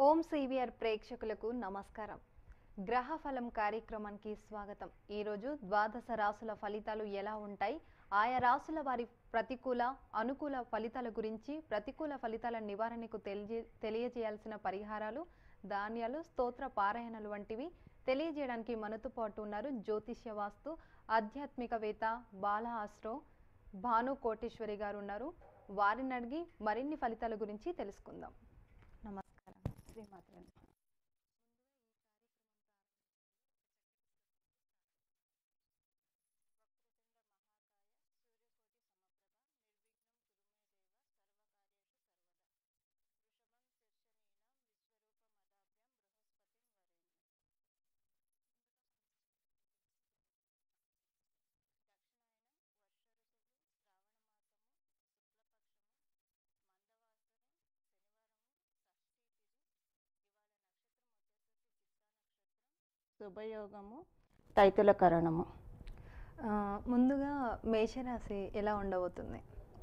ఓం CVR ప్రేక్షకులకు నమస్కారం గ్రహ ఫలం కార్యక్రమానికి స్వాగతం ఈరోజు ద్వాదశ రాసుల ఫలితాలు ఎలా ఉంటాయి ఆయా రాసుల వారి ప్రతికూల అనుకూల ఫలితాల గురించి ప్రతికూల ఫలితాల నివారణకు తెలియ తెలియజేయాల్సిన పరిహారాలు ధాన్యాలు స్తోత్ర పారాయణలు వంటివి తెలియజేయడానికి మనతో పాటు ఉన్నారు జ్యోతిష్య వాస్తు ఆధ్యాత్మికవేత్త బాల ఆస్ట్రో భాను కోటేశ్వరి గారు ఉన్నారు వారిని అడిగి మరిన్ని ఫలితాల గురించి తెలుసుకుందాం నమస్కారం శ్రీమాత్ర శుభయోగము తైతుల కరణము ఆ, ముందుగా మేషరాశి ఎలా ఉండబోతుంది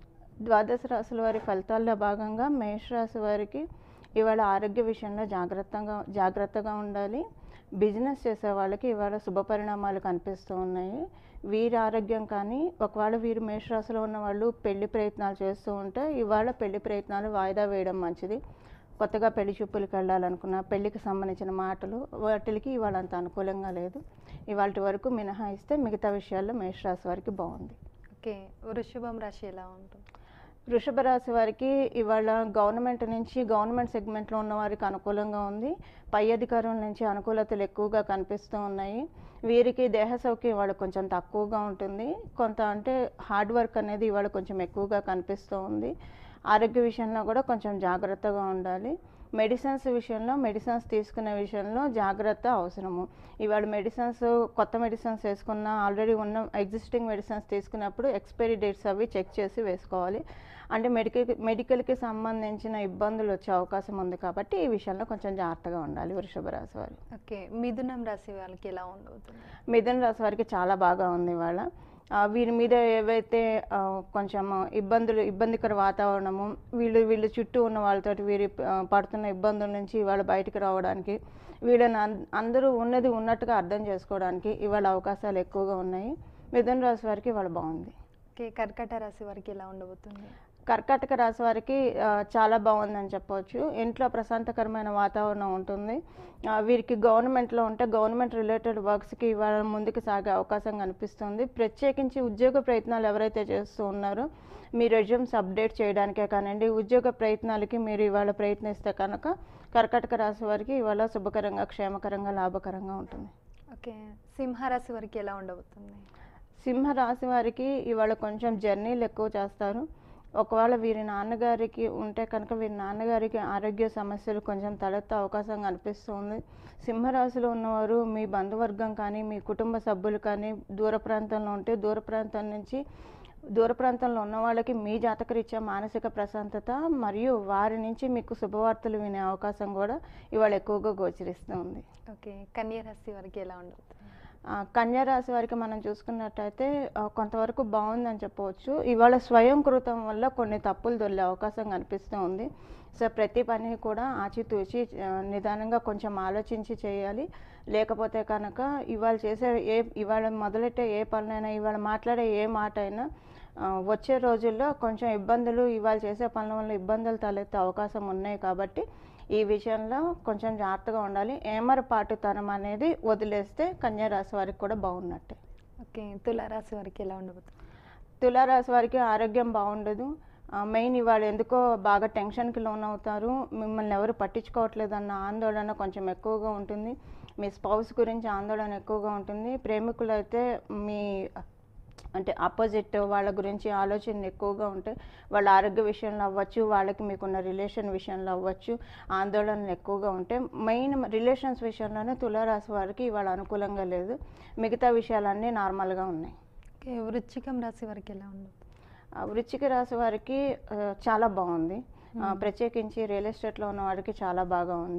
ద్వాదశ రాశుల వారి ఫలితాల్లో భాగంగా మేషరాశి వారికి ఇవాళ ఆరోగ్య విషయంలో జాగ్రత్తగా జాగ్రత్తగా ఉండాలి బిజినెస్ చేసే వాళ్ళకి ఇవాళ శుభ పరిణామాలు కనిపిస్తూ ఉన్నాయి వీరి ఆరోగ్యం కానీ ఒకవేళ వీరు మేషరాశిలో ఉన్న వాళ్ళు పెళ్లి ప్రయత్నాలు చేస్తూ ఉంటే ఇవాళ పెళ్లి ప్రయత్నాలు వాయిదా వేయడం మంచిది కొత్తగా పెళ్లి చూపులకు వెళ్ళాలనుకున్న పెళ్లికి సంబంధించిన మాటలు వాటికి ఇవాళ అంత అనుకూలంగా లేదు ఇవాళ వరకు మినహాయిస్తే మిగతా విషయాల్లో మేషరాశి వారికి బాగుంది ఓకే వృషభం రాశి ఎలా ఉంటుంది వృషభ రాశి వారికి ఇవాళ గవర్నమెంట్ నుంచి గవర్నమెంట్ సెగ్మెంట్లో ఉన్న వారికి అనుకూలంగా ఉంది పై అధికారుల నుంచి అనుకూలతలు ఎక్కువగా కనిపిస్తూ ఉన్నాయి వీరికి దేహ సౌఖ్యం ఇవాళ కొంచెం తక్కువగా ఉంటుంది కొంత అంటే హార్డ్ వర్క్ అనేది ఇవాళ కొంచెం ఎక్కువగా కనిపిస్తూ ఉంది ఆరోగ్య విషయంలో కూడా కొంచెం జాగ్రత్తగా ఉండాలి మెడిసిన్స్ విషయంలో మెడిసిన్స్ తీసుకునే విషయంలో జాగ్రత్త అవసరము ఇవాళ మెడిసిన్స్ కొత్త మెడిసిన్స్ వేసుకున్న ఆల్రెడీ ఉన్న ఎగ్జిస్టింగ్ మెడిసిన్స్ తీసుకున్నప్పుడు ఎక్స్పైరీ డేట్స్ అవి చెక్ చేసి వేసుకోవాలి అంటే మెడికల్ మెడికల్కి సంబంధించిన ఇబ్బందులు వచ్చే అవకాశం ఉంది కాబట్టి ఈ విషయంలో కొంచెం జాగ్రత్తగా ఉండాలి వృషభ రాశి వారు ఓకే మిథునం రాశి వాళ్ళకి ఎలా ఉండబోతుంది మిథున రాశి వారికి చాలా బాగా ఉంది ఇవాళ ఆ, వీరి మీద ఏవైతే ఆ, కొంచెం ఇబ్బందులు ఇబ్బందికర వాతావరణము వీళ్ళు వీళ్ళు చుట్టూ ఉన్న వాళ్ళతోటి వీరి ఆ, పడుతున్న ఇబ్బందుల నుంచి ఇవాళ బయటికి రావడానికి వీళ్ళని అన్- అందరూ ఉన్నది ఉన్నట్టుగా అర్థం చేసుకోవడానికి ఇవాళ అవకాశాలు ఎక్కువగా ఉన్నాయి మిథున రాశి వారికి ఇవాళ బాగుంది ఓకే కర్కట రాశి వారికి ఎలా ఉండబోతుంది కర్కాటక రాశి వారికి ఆ, చాలా బాగుందని చెప్పవచ్చు ఇంట్లో ప్రశాంతకరమైన వాతావరణం ఉంటుంది ఆ, వీరికి గవర్నమెంట్లో ఉంటే గవర్నమెంట్ రిలేటెడ్ వర్క్స్కి ఇవాళ ముందుకు సాగే అవకాశం కనిపిస్తుంది ప్రత్యేకించి ఉద్యోగ ప్రయత్నాలు ఎవరైతే చేస్తూ ఉన్నారో మీ రెజ్యూమ్స్ అప్డేట్ చేయడానికే కానివ్వండి ఉద్యోగ ప్రయత్నాలకి మీరు ఇవాళ ప్రయత్నిస్తే కనుక కర్కాటక రాశి వారికి ఇవాళ శుభకరంగా క్షేమకరంగా లాభకరంగా ఉంటుంది ఓకే సింహరాశి వారికి ఎలా ఉండబోతుంది సింహ రాశి వారికి ఇవాళ కొంచెం జర్నీలు ఎక్కువ చేస్తారు ఒకవేళ వీరి నాన్నగారికి ఉంటే కనుక వీరి నాన్నగారికి ఆరోగ్య సమస్యలు కొంచెం తలెత్తే అవకాశం కనిపిస్తుంది సింహరాశిలో ఉన్నవారు మీ బంధువర్గం కానీ మీ కుటుంబ సభ్యులు కానీ దూర ప్రాంతంలో ఉంటే దూర ప్రాంతం నుంచి దూర ప్రాంతంలో ఉన్న వాళ్ళకి మీ జాతకరీత్యా మానసిక ప్రశాంతత మరియు వారి నుంచి మీకు శుభవార్తలు వినే అవకాశం కూడా ఇవాళ ఎక్కువగా గోచరిస్తుంది ఓకే కన్యా రాశి వారికి ఎలా ఉండబోతుంది ఆ, కన్యా రాశి వారికి మనం చూసుకున్నట్టయితే ఆ, కొంతవరకు బాగుందని చెప్పవచ్చు ఇవాళ స్వయం కృతం వల్ల కొన్ని తప్పులు దొల్లే అవకాశం కనిపిస్తూ ఉంది సో ప్రతి పని కూడా ఆచితూచి ఆ, నిదానంగా కొంచెం ఆలోచించి చేయాలి లేకపోతే కనుక ఇవాళ చేసే ఏ ఇవాళ మొదలెట్టే ఏ పనులైనా ఇవాళ మాట్లాడే ఏ మాట అయినా ఆ, వచ్చే రోజుల్లో కొంచెం ఇబ్బందులు ఇవాళ చేసే పనుల వల్ల ఇబ్బందులు తలెత్తే అవకాశం ఉన్నాయి కాబట్టి ఈ విషయంలో కొంచెం జాగ్రత్తగా ఉండాలి ఏమరపాటుతనం అనేది వదిలేస్తే కన్యా రాశి వారికి కూడా బాగున్నట్టే ఓకే తులారాశి వారికి ఎలా ఉండబోతుంది తులారాశి వారికి ఆరోగ్యం బాగుండదు మెయిన్ ఇవాళ ఎందుకో బాగా టెన్షన్కి లోన్ అవుతారు మిమ్మల్ని ఎవరు పట్టించుకోవట్లేదన్న ఆందోళన కొంచెం ఎక్కువగా ఉంటుంది మీ స్పౌస్ గురించి ఆందోళన ఎక్కువగా ఉంటుంది ప్రేమికులు అయితే మీ అంటే ఆపోజిట్ వాళ్ళ గురించి ఆలోచనలు ఎక్కువగా ఉంటాయి వాళ్ళ ఆరోగ్య విషయంలో అవ్వచ్చు వాళ్ళకి మీకున్న రిలేషన్ విషయంలో అవ్వచ్చు ఆందోళనలు ఎక్కువగా ఉంటాయి మెయిన్ రిలేషన్స్ విషయంలోనే తులారాశి వారికి ఇవాళ అనుకూలంగా లేదు మిగతా విషయాలన్నీ నార్మల్గా ఉన్నాయి ఓకే వృశ్చికం రాశి వారికి ఎలా ఉండబోతుంది ఆ, వృశ్చిక రాశి వారికి ఆ, చాలా బాగుంది ఆ, ప్రత్యేకించి రియల్ ఎస్టేట్లో ఉన్న వారికి చాలా బాగా ఉంది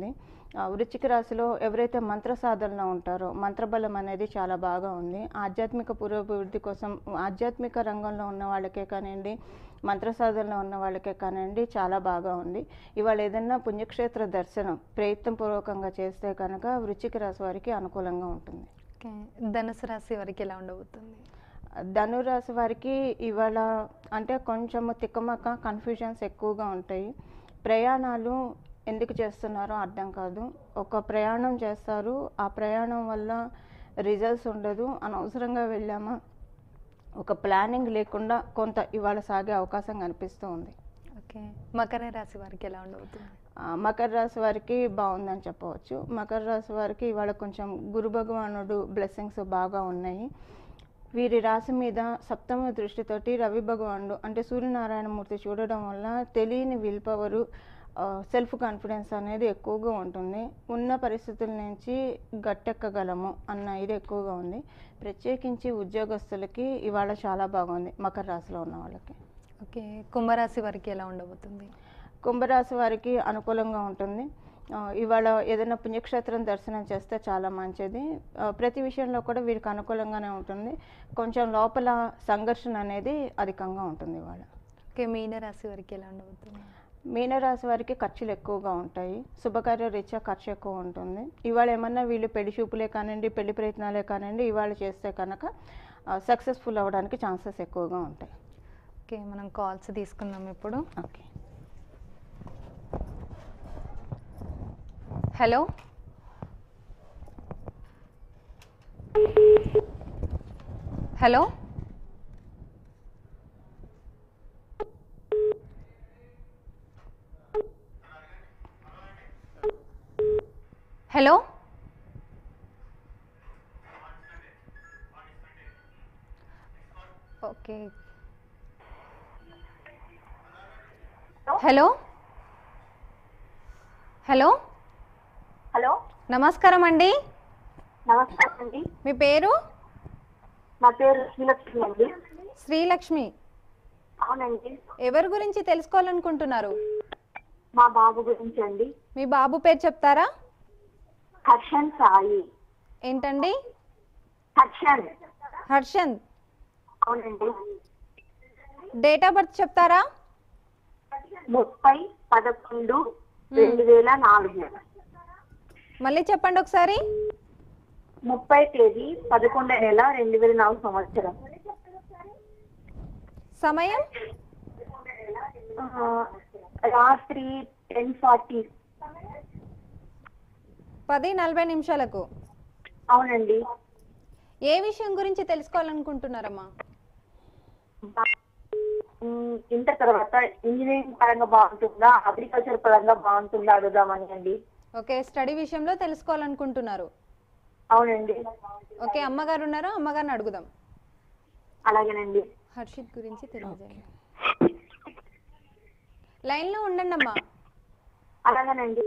ఆ, వృశ్చిక రాశిలో ఎవరైతే మంత్ర సాధనలో ఉంటారో మంత్రబలం అనేది చాలా బాగా ఉంది ఆధ్యాత్మిక పురోభివృద్ధి కోసం ఆధ్యాత్మిక రంగంలో ఉన్న వాళ్ళకే కానివ్వండి మంత్ర సాధనలో ఉన్న వాళ్ళకే కానివ్వండి చాలా బాగా ఉంది ఇవాళ ఏదైనా పుణ్యక్షేత్ర దర్శనం ప్రయత్నపూర్వకంగా చేస్తే కనుక వృశ్చిక రాశి వారికి అనుకూలంగా ఉంటుంది ఓకే ధనుసు రాశి వారికి ఎలా ఉండబోతుంది ధనురాశి వారికి ఇవాళ అంటే కొంచెం తిక్కమక్క కన్ఫ్యూజన్స్ ఎక్కువగా ఉంటాయి ప్రయాణాలు ఎందుకు చేస్తున్నారో అర్థం కాదు ఒక ప్రయాణం చేస్తారు ఆ ప్రయాణం వల్ల రిజల్ట్స్ ఉండదు అనవసరంగా వెళ్ళామా ఒక ప్లానింగ్ లేకుండా కొంత ఇవాళ సాగే అవకాశం కనిపిస్తూ ఉంది ఓకే మకర రాశి వారికి ఎలా ఉండబోతుంది ఆ, మకర రాశి వారికి బాగుందని చెప్పవచ్చు మకర రాశి వారికి ఇవాళ కొంచెం గురు భగవానుడు బ్లెస్సింగ్స్ బాగా ఉన్నాయి వీరి రాశి మీద సప్తమ దృష్టితోటి రవి భగవానుడు అంటే సూర్యనారాయణమూర్తి చూడడం వల్ల తెలియని విల్ పవరు సెల్ఫ్ కాన్ఫిడెన్స్ అనేది ఎక్కువగా ఉంటుంది ఉన్న పరిస్థితుల నుంచి గట్టెక్కగలము అన్న ఇది ఎక్కువగా ఉంది ప్రత్యేకించి ఉద్యోగస్తులకి ఇవాళ చాలా బాగుంది మకర రాశిలో ఉన్న వాళ్ళకి ఓకే కుంభరాశి వారికి ఎలా ఉండబోతుంది కుంభరాశి వారికి అనుకూలంగా ఉంటుంది ఆ, ఇవాళ ఏదైనా పుణ్యక్షేత్రం దర్శనం చేస్తే చాలా మంచిది ఆ, ప్రతి విషయంలో కూడా వీరికి అనుకూలంగానే ఉంటుంది కొంచెం లోపల సంఘర్షణ అనేది అధికంగా ఉంటుంది ఇవాళ ఓకే మీన రాశి వారికి ఎలా ఉండబోతుంది మీనరాశి వారికి ఖర్చులు ఎక్కువగా ఉంటాయి శుభకార్య రీత్యా ఖర్చు ఎక్కువ ఉంటుంది ఇవాళ ఏమన్నా వీళ్ళు పెళ్లి చూపులే కానివ్వండి పెళ్లి ప్రయత్నాలే కానివ్వండి ఇవాళ చేస్తే కనుక సక్సెస్ఫుల్ అవ్వడానికి ఛాన్సెస్ ఎక్కువగా ఉంటాయి ఓకే మనం కాల్స్ తీసుకుందాం ఇప్పుడు okay hello hello hello okay hello hello hello నమస్కారం అండి నమస్కారం అండి మీ పేరు నా పేరు శ్రీలక్ష్మి అండి శ్రీలక్ష్మి అవునండి ఎవరి గురించి తెలుసుకోవాలనుకుంటున్నారు మా బాబు గురించి అండి మీ బాబు పేరు చెప్తారా హర్షన్ సాయి ఏంటండి హర్షన్ హర్షన్ అవునండి డేట్ ఆఫ్ బర్త్ చెప్తారా ముప్పై పదకొండు రెండు వేల నాలుగు మళ్ళీ చెప్పండి ఒకసారి ముప్పై తేదీ పదకొండు నెల రెండు వేల నాలుగు సంవత్సరం సమయం ఆ, రాత్రి టెన్ ఫార్టీ పది నలభై నిమిషాలకు అవునండి ఏ విషయం గురించి తెలుసుకోవాలనుకుంటున్నారమ్మా ఉమ్, ఇంటర్ తర్వాత ఇంజనీరింగ్ పరంగా బాగుంటుందా అగ్రికల్చర్ పరంగా బాగుంటుందా అడుగుదామని అండి ఓకే స్టడీ విషయంలో తెలుసుకోవాలనుకుంటున్నారు అవునండి ఓకే అమ్మగారు ఉన్నారా అమ్మగారిని అడుగుదాం అలాగేనండి హర్షిత్ గురించి తెలియజేయండి లైన్లో ఉండండి అమ్మా అలాగేనండి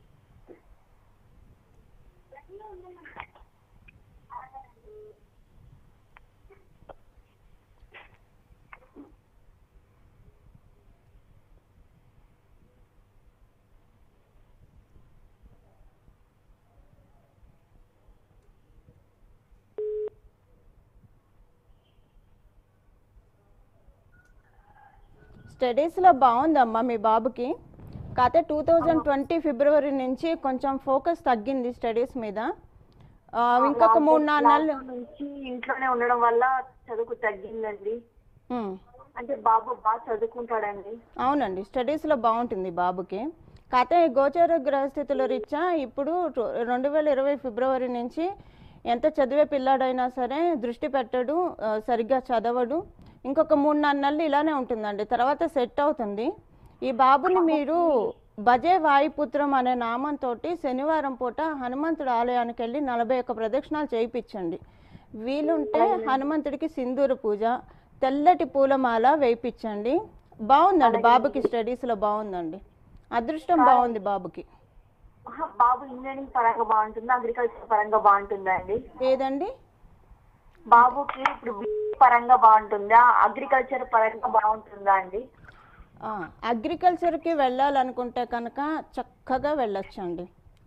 స్టడీస్లో బాగుందమ్మా మీ బాబుకి కాకపోతే టూ థౌజండ్ ట్వంటీ ఫిబ్రవరి నుంచి కొంచెం ఫోకస్ తగ్గింది స్టడీస్ మీద ఆ, ఇంకొక మూడు నాలుగు నెలలు లాక్డౌన్ నుంచి ఇంట్లోనే ఉండడం వల్ల చదువుకు తగ్గిందండి ఉమ్, అంటే బాబు బాగా చదువుకుంటాడండి అవునండి స్టడీస్లో బాగుంటుంది బాబుకి కాకపోతే ఈ గోచర గ్రహస్థితుల రీత్యా ఇప్పుడు టు- రెండు వేల ఇరవై ఫిబ్రవరి నుంచి ఎంత చదివే పిల్లాడైనా సరే దృష్టి పెట్టడు ఆ, సరిగ్గా చదవడు ఇంకొక మూడు నాలుగు నెలలు ఇలానే ఉంటుందండి తర్వాత సెట్ అవుతుంది ఈ బాబుని మీరు భజే వాయుపుత్రం అనే నామంతో శనివారం పూట హనుమంతుడి ఆలయానికి వెళ్ళి నలభై ఒక్క ప్రదక్షిణాలు చేయించండి వీలుంటే హనుమంతుడికి సింధూర పూజ తెల్లటి పూలమాల వేయించండి బాగుందండి బాబుకి స్టడీస్లో బాగుందండి అదృష్టం బాగుంది బాబుకి ఆహా, బాబు ఇంజనీరింగ్ పరంగా బాగుంటుందా అగ్రికల్చర్ పరంగా బాగుంటుందా అండి ఏదండి బాబుకి ఇప్పుడు బి పరంగా బాగుంటుందా అగ్రికల్చర్ పరంగా బాగుంటుందా అండి ఆ, అగ్రికల్చర్కి వెళ్ళాలనుకుంటే కనుక చక్కగా వెళ్ళొచ్చండి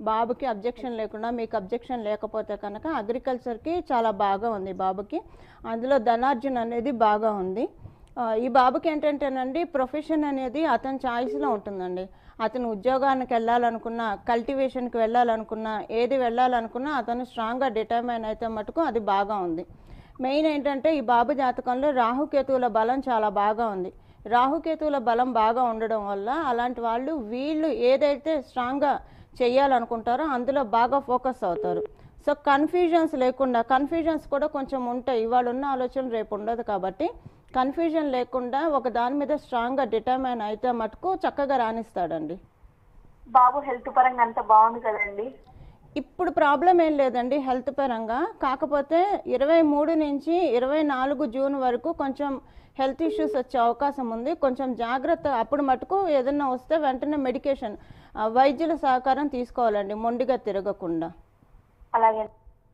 బాబుకి అబ్జెక్షన్ లేకుండా మీకు అబ్జెక్షన్ లేకపోతే కనుక అగ్రికల్చర్కి చాలా బాగా ఉంది బాబుకి అందులో ధనార్జన్ అనేది బాగా ఉంది ఆ, ఈ బాబుకి ఏంటంటేనండి ప్రొఫెషన్ అనేది అతని ఛాయిస్లో ఉంటుందండి అతను ఉద్యోగానికి వెళ్ళాలనుకున్నా కల్టివేషన్కి వెళ్ళాలనుకున్నా ఏది వెళ్ళాలనుకున్నా అతను స్ట్రాంగ్గా డిటర్మైన్ అయితే మటుకు అది బాగా ఉంది మెయిన్ ఏంటంటే ఈ బాబు జాతకంలో రాహుకేతువుల బలం చాలా బాగా ఉంది రాహుకేతువుల బలం బాగా ఉండడం వల్ల అలాంటి వాళ్ళు వీళ్ళు ఏదైతే స్ట్రాంగ్గా చేయాలనుకుంటారో అందులో బాగా ఫోకస్ అవుతారు సో కన్ఫ్యూజన్స్ లేకుండా కన్ఫ్యూజన్స్ కూడా కొంచెం ఉంటాయి ఇవాళ ఉన్న ఆలోచన రేపు ఉండదు కాబట్టి కన్ఫ్యూజన్ లేకుండా ఒక దాని మీద స్ట్రాంగ్గా డిటర్మైన్ అయితే మటుకు చక్కగా రాణిస్తాడండి బాబు హెల్త్ పరంగా అంత బాగుంది కదండి ఇప్పుడు ప్రాబ్లం ఏం లేదండి హెల్త్ పరంగా కాకపోతే ఇరవై మూడు నుంచి ఇరవై నాలుగు జూన్ వరకు కొంచెం హెల్త్ ఇష్యూస్ వచ్చే అవకాశం ఉంది కొంచెం జాగ్రత్త అప్పుడు మటుకు ఏదైనా వస్తే వెంటనే మెడికేషన్ ఆ, వైద్యుల సహకారం తీసుకోవాలండి మొండిగా తిరగకుండా అలాగే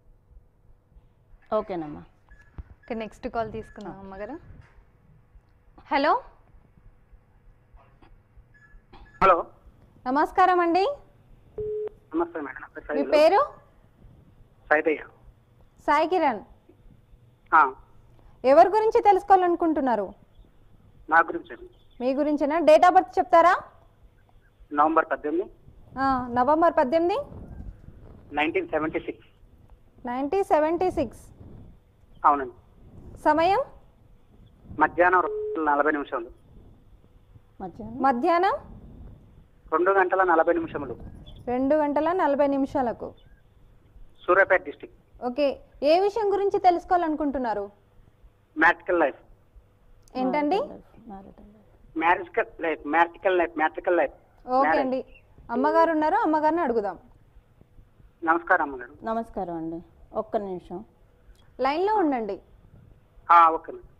ఓకేనమ్మా ఓకే నెక్స్ట్ కాల్ తీసుకుందాం అమ్మగారు హలో హలో నమస్కారం అండి నమస్తే మేడం నా పేరు మీ సైదులు. పేరు సైదయ్య సాయి కిరణ్ ఆ, ఎవరి గురించి తెలుసుకోవాలనుకుంటున్నారు నా గురించి మీ గురించేనా డేట్ ఆఫ్ బర్త్ చెప్తారా నవంబర్ పద్దెనిమిది ఆ, నవంబర్ పద్దెనిమిది nineteen seventy six nineteen seventy six అవునండి సమయం మధ్యాహ్నం రెండు నలభై నిమిషములు మధ్యాహ్నం మధ్యాహ్నం రెండు గంటల నలభై నిమిషములు రెండు గంటల నలభై నిమిషాలకు సూర్యాపేట డిస్టిక్ ఓకే ఏ విషయం గురించి తెలుసుకోవాలనుకుంటున్నారు మ్యాథికల్ లైఫ్ ఏంటండి మ్యారిటల్ లైఫ్. మ్యారిజికల్ life mythical life mythical life okay అండి అమ్మగారు ఉన్నారు అమ్మగారిని అడుగుదాం నమస్కారం అమ్మగారు నమస్కారం అండి ఒక్క నిమిషం లైన్లో ఉండండి ఆ, ఓకే మేడం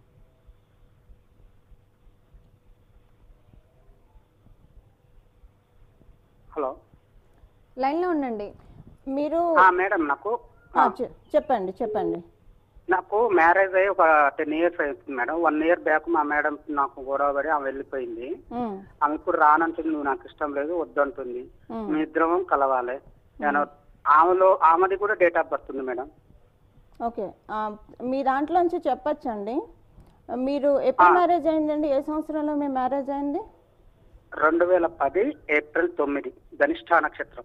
హలో లైన్లో ఉండండి మీరు ఆ, మేడం నాకు ఆ, చె- చెప్పండి చెప్పండి నాకు మ్యారేజ్ అయ్యి ఒక టెన్ ఇయర్స్ అవుతుంది మేడం వన్ ఇయర్ బ్యాక్ మా మేడం నాకు గొడవ పడి ఆమె వెళ్ళిపోయింది ఉమ్, ఆమె ఇప్పుడు రానంటుంది నువ్వు నాకు ఇష్టం లేదు వద్దంటుంది ఉమ్. మీ ఇద్దరం కలవాలి నేను ఆమెలో ఆమెది కూడా డేట్ ఆఫ్ బర్త్ ఉంది మేడం ఓకే ఆ, మీ దాంట్లోంచి చెప్పచ్చండి మీరు ఎప్పుడు మ్యారేజ్ అయిందండి ఏ సంవత్సరంలో మీ మ్యారేజ్ అయింది రెండు వేల పది ఏప్రిల్ తొమ్మిది ధనిష్ఠా నక్షత్రం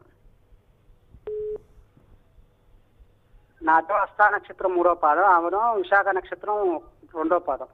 నాతో హస్తా నక్షత్రం మూడో పాదం ఆమెను విశాఖ నక్షత్రం రెండో పాదం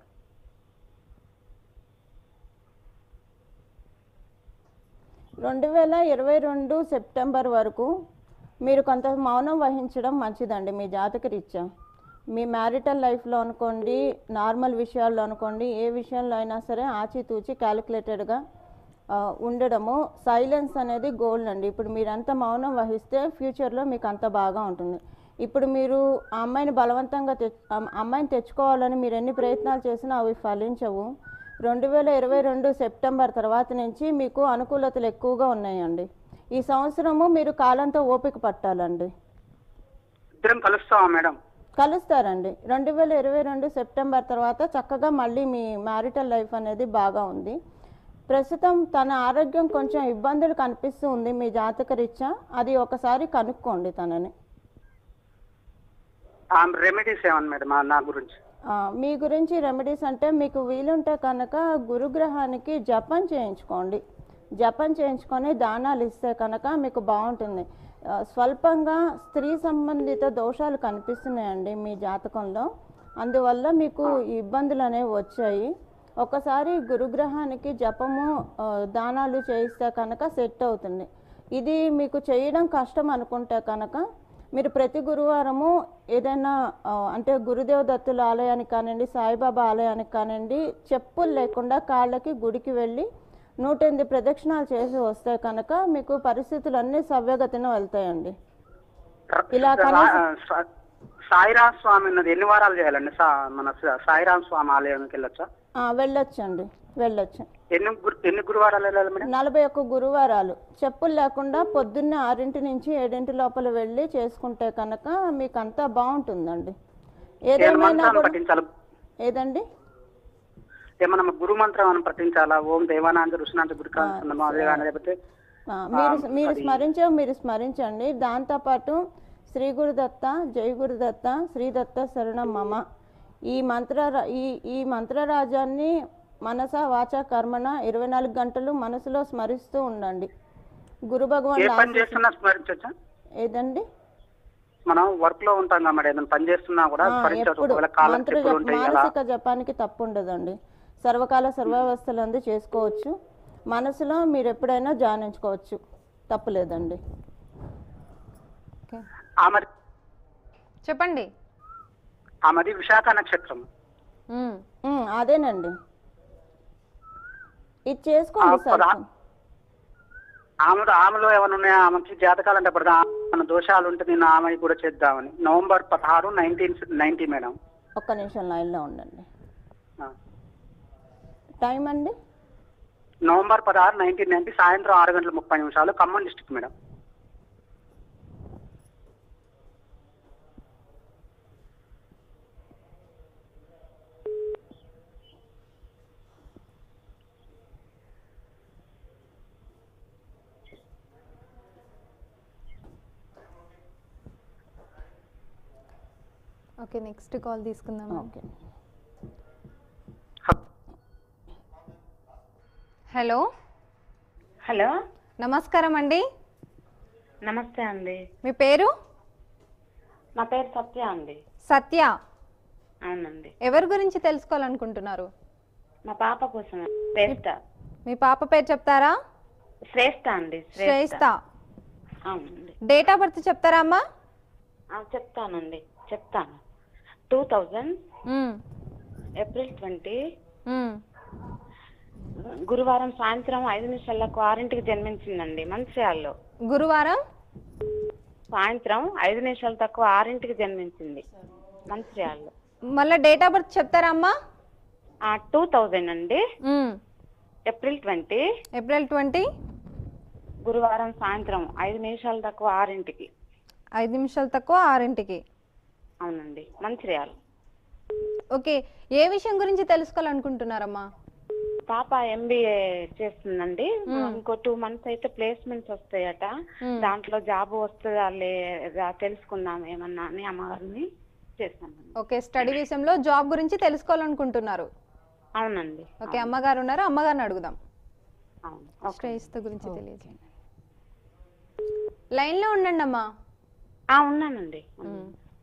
రెండు వేల ఇరవై రెండు సెప్టెంబర్ వరకు మీరు కొంత మౌనం వహించడం మంచిదండి మీ జాతక రీత్యా మీ మ్యారిటల్ లైఫ్లో అనుకోండి నార్మల్ విషయాల్లో అనుకోండి ఏ విషయంలో అయినా సరే ఆచితూచి క్యాలిక్యులేటెడ్గా ఉండడము సైలెన్స్ అనేది గోల్డ్ అండి ఇప్పుడు మీరు అంత మౌనం వహిస్తే ఫ్యూచర్లో మీకు అంత బాగా ఉంటుంది ఇప్పుడు మీరు ఆ అమ్మాయిని బలవంతంగా తె ఆ అమ్మాయిని తెచ్చుకోవాలని మీరు ఎన్ని ప్రయత్నాలు చేసినా అవి ఫలించవు రెండు వేల ఇరవై రెండు సెప్టెంబర్ తర్వాత నుంచి మీకు అనుకూలతలు ఎక్కువగా ఉన్నాయండి ఈ సంవత్సరము మీరు కాలంతో ఓపిక పట్టాలండి ఇద్దరం కలుస్తావా మేడం కలుస్తారండి రెండు వేల ఇరవై రెండు సెప్టెంబర్ తర్వాత చక్కగా మళ్ళీ మీ మ్యారిటల్ లైఫ్ అనేది బాగా ఉంది ప్రస్తుతం తన ఆరోగ్యం కొంచెం ఇబ్బందులు కనిపిస్తూ ఉంది మీ జాతక రీత్యా అది ఒకసారి కనుక్కోండి తనని ఆమె రెమెడీస్ ఏమన్నా మేడం ఆ నా గురించి ఆ, మీ గురించి రెమెడీస్ అంటే మీకు వీలుంటే కనుక గురుగ్రహానికి జపం చేయించుకోండి జపం చేయించుకొని దానాలు ఇస్తే కనుక మీకు బాగుంటుంది ఆ, స్వల్పంగా స్త్రీ సంబంధిత దోషాలు కనిపిస్తున్నాయండి మీ జాతకంలో అందువల్ల మీకు ఈ ఇబ్బందులు అనేవి వచ్చాయి ఒకసారి గురుగ్రహానికి జపము ఆ, దానాలు చేయిస్తే కనుక సెట్ అవుతుంది ఇది మీకు చేయడం కష్టం అనుకుంటే కనుక మీరు ప్రతి గురువారము ఏదైనా ఆ, అంటే గురుదేవ దత్తుల ఆలయానికి కానివ్వండి సాయిబాబా ఆలయానికి కానివ్వండి చెప్పులు లేకుండా కాళ్ళకి గుడికి వెళ్ళి నూట ఎనిమిది ప్రదక్షిణాలు చేసి వస్తే కనుక మీకు పరిస్థితులు అన్నీ సవ్యగతిన వెళ్తాయండి ఇలా కనీసం- సా- సాయిరాం స్వామి ఉన్నది ఎన్ని వారాలు చేయాలండి సా- మన సా- సాయిరాం స్వామి ఆలయానికి వెళ్ళొచ్చా ఆ, వెళ్ళొచ్చండి వెళ్ళొచ్చు ఎన్ని గురు- ఎన్ని గురువారాలు వెళ్ళాలి మేడం నలభై ఒక్క గురువారాలు చెప్పులు లేకుండా పొద్దున్నే ఆరింటి నుంచి ఏడింటి లోపల వెళ్ళి చేసుకుంటే కనుక మీకు అంతా బాగుంటుందండి ఏమైనా ఏదేమైనా మంత్రాన్ని కూడా పఠించాలి ఏదండి ఏమన్నా గురు మంత్రం ఏమైనా పఠించాలా ఓం దేవానాంజ ఋషినాంజ గురికాంత అదే కానీ లేకపోతే ఆ, మీరు ఆ, మీరు అది- స్మరించే మీరు స్మరించండి దాంతోపాటు శ్రీ గురుదత్త జై గురుదత్త శ్రీదత్త శరణం మమ ఈ మంత్ర ఈ ఈ మంత్రరాజాన్ని మనస వాచ కర్మణ ఇరవై నాలుగు గంటలు మనసులో స్మరిస్తూ ఉండండి గురు ఏ భగవాన్ పని చేస్తున్నా స్మరించచ్చా ఏదండి మనం వర్క్ లో ఉంటాం కదా మేడం ఏదైనా పని చేస్తున్నా కూడా ఆ, స్మరించవచ్చు ఎప్పుడు ఒకవేళ కాళ్ళ మంత్ర చెప్పులు జప- ఉంటాయి కదా మానసిక జపానికి తప్పు ఉండదండి సర్వకాల సర్వావస్థలందు చేసుకోవచ్చు మనసులో మీరు ఎప్పుడైనా ధ్యానించుకోవచ్చు తప్పు లేదండి ఓకే ఆమెది చెప్పండి ఆమెది విశాఖ నక్షత్రం మ్మ్. ఉమ్, అదేనండి ఇది చేసుకోండి ఆ, సార్ రా- ఆమె ఆమెలో ఏమైనా ఉన్నాయా ఆమెకి జాతకాలు అంటే ఇప్పుడు మన దోషాలు ఉంటే నేను ఆమె కూడా చేద్దామని నవంబర్ పదహారు నైన్టీన్ నైన్టీ మేడం ఒక్క నిమిషం లైన్లో ఉండండి ఆ. టైం అండి నవంబర్ పదహారు నైన్టీన్ నైన్టీ సాయంత్రం ఆరు గంటల ముప్పై నిమిషాలు Khammam district madam okay next call తీసుకుందాం ఓకే హలో హలో నమస్కారం అండి నమస్తే అండి మీ పేరు నా పేరు సత్య అండి సత్య అవునండి ఎవరి గురించి తెలుసుకోవాలనుకుంటున్నారు మా పాప కోసం శ్రేష్ట మీ పాప పేరు చెప్తారా శ్రేష్ట అండి శ్రేష్త అవునండి డేట్ ఆఫ్ బర్త్ చెప్తారా అమ్మా ఆ, చెప్తానండి చెప్తాను two thousand hmm. April twenty hmm. గురువారం సాయంత్రం ఐదు నిమిషాలకు ఆరింటికి జన్మించిందండి మంచిర్యాలలో గురువారం సాయంత్రం ఐదు నిమిషాలు తక్కువ ఆరింటికి జన్మించింది మంచిర్యాలలో మళ్ళీ డేట్ ఆఫ్ బర్త్ చెప్తారా అమ్మా టూ థౌజండ్ అండి hmm. April twenty April twenty గురువారం సాయంత్రం ఐదు నిమిషాలు తక్కువ ఆరింటికి ఐదు నిమిషాలు తక్కువ ఆరింటికి అవునండి మంచిర్యాల ఓకే ఏ విషయం గురించి తెలుసుకోవాలనుకుంటున్నారమ్మా పాప ఎంబీఏ చేస్తుందండి ఇంకో టూ మంత్స్ అయితే ప్లేస్మెంట్స్ వస్తాయట మ్మ్. దాంట్లో జాబ్ వస్తుందా లేదా తెలుసుకుందాం ఏమన్నా అని అమ్మగారిని చేశాను ఓకే స్టడీ విషయంలో జాబ్ గురించి తెలుసుకోవాలనుకుంటున్నారు అవునండి ఓకే అమ్మగారు ఉన్నారు అమ్మగారిని అడుగుదాం అవును ఓకే. శ్రేయస్త గురించి తెలియజేయండి లైన్లో ఉండండి అమ్మా ఆ, ఉన్నానండి మ్మ్.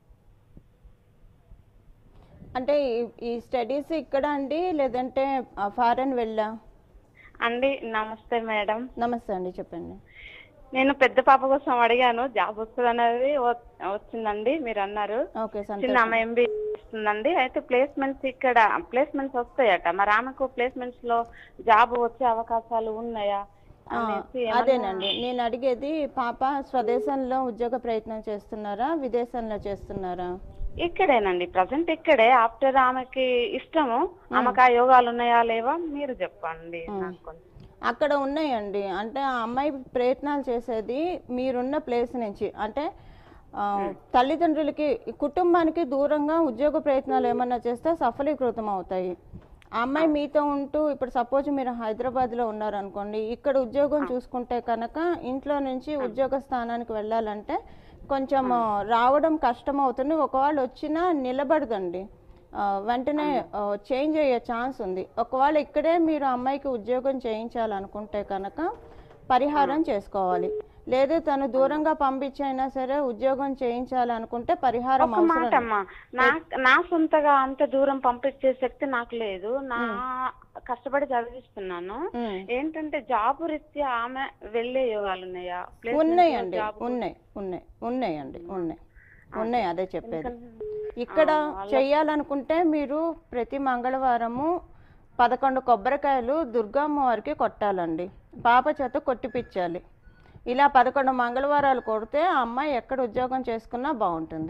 అంటే ఈ- ఈ స్టడీస్ ఇక్కడ అండి లేదంటే ఫారెన్ వెళ్ళా అండి నమస్తే మేడం నమస్తే అండి చెప్పండి నేను పెద్ద పాప కోసం అడిగాను జాబ్ వస్తుంది అనేది వచ్చిందండి మీరు అన్నారు ఓకే చిన్న సంతోషం ఆమె ఎంబీఏ చేస్తుందండి అయితే ప్లేస్మెంట్స్ ఇక్కడ ప్లేస్మెంట్స్ వస్తాయట మరి ఆమెకు ప్లేస్మెంట్స్ లో జాబ్ వచ్చే అవకాశాలు ఉన్నాయా ఆ, అనేసి ఏమన్నా- అదేనండి నేను అడిగేది పాప స్వదేశంలో ఉద్యోగ ప్రయత్నం చేస్తున్నారా విదేశంలో చేస్తున్నారా ఇక్కడేనండి ప్రజెంట్ ఇక్కడే ఆఫ్టర్ ఆమెకి ఇష్టము ఆమెకు ఆ యోగాలు ఉన్నాయా లేవా మీరు చెప్పండి నాకు కొంచెం. అక్కడ ఉన్నాయండి అంటే ఆ అమ్మాయి ప్రయత్నాలు చేసేది మీరున్న ప్లేస్ నుంచి అంటే ఆ, తల్లిదండ్రులకి కుటుంబానికి దూరంగా ఉద్యోగ ప్రయత్నాలు ఏమన్నా చేస్తే సఫలీకృతం అవుతాయి ఆ అమ్మాయి మీతో ఉంటూ ఇప్పుడు సపోజ్ మీరు హైదరాబాద్లో ఉన్నారనుకోండి ఇక్కడ ఉద్యోగం చూసుకుంటే కనుక ఇంట్లో నుంచి ఉద్యోగ స్థానానికి వెళ్ళాలంటే కొంచెం ఆ, రావడం కష్టం అవుతుంది ఒకవేళ వచ్చినా నిలబడదండి ఆ, వెంటనే చేంజ్ అయ్యే ఛాన్స్ ఉంది ఒకవేళ ఇక్కడే మీరు అమ్మాయికి ఉద్యోగం చేయించాలనుకుంటే కనుక పరిహారం చేసుకోవాలి లేదు తను దూరంగా పంపించైనా సరే ఉద్యోగం చేయించాలనుకుంటే పరిహారం ఒక మాట అవసరం అమ్మా నా నా సొంతగా అంత దూరం పంపించే శక్తి నాకు లేదు నా కష్టపడి చదివిస్తున్నాను ఉమ్. ఏంటంటే జాబ్ రీత్యా ఆమె వెళ్ళే యోగాలు ఉన్నాయా Placement లో ఉన్నాయండి job- ఉన్నాయి ఉన్నాయి ఉన్నాయండి ఉన్నాయి ఉన్నాయి అదే చెప్పేది ఎందుకంటే- ఇక్కడ చెయ్యాలనుకుంటే మీరు ప్రతి మంగళవారము పదకొండు కొబ్బరికాయలు దుర్గమ్మ వారికి కొట్టాలండి పాప చేత కొట్టిపించాలి ఇలా పదకొండు మంగళవారాలు కొడితే ఆ అమ్మాయి ఎక్కడ ఉద్యోగం చేసుకున్నా బాగుంటుంది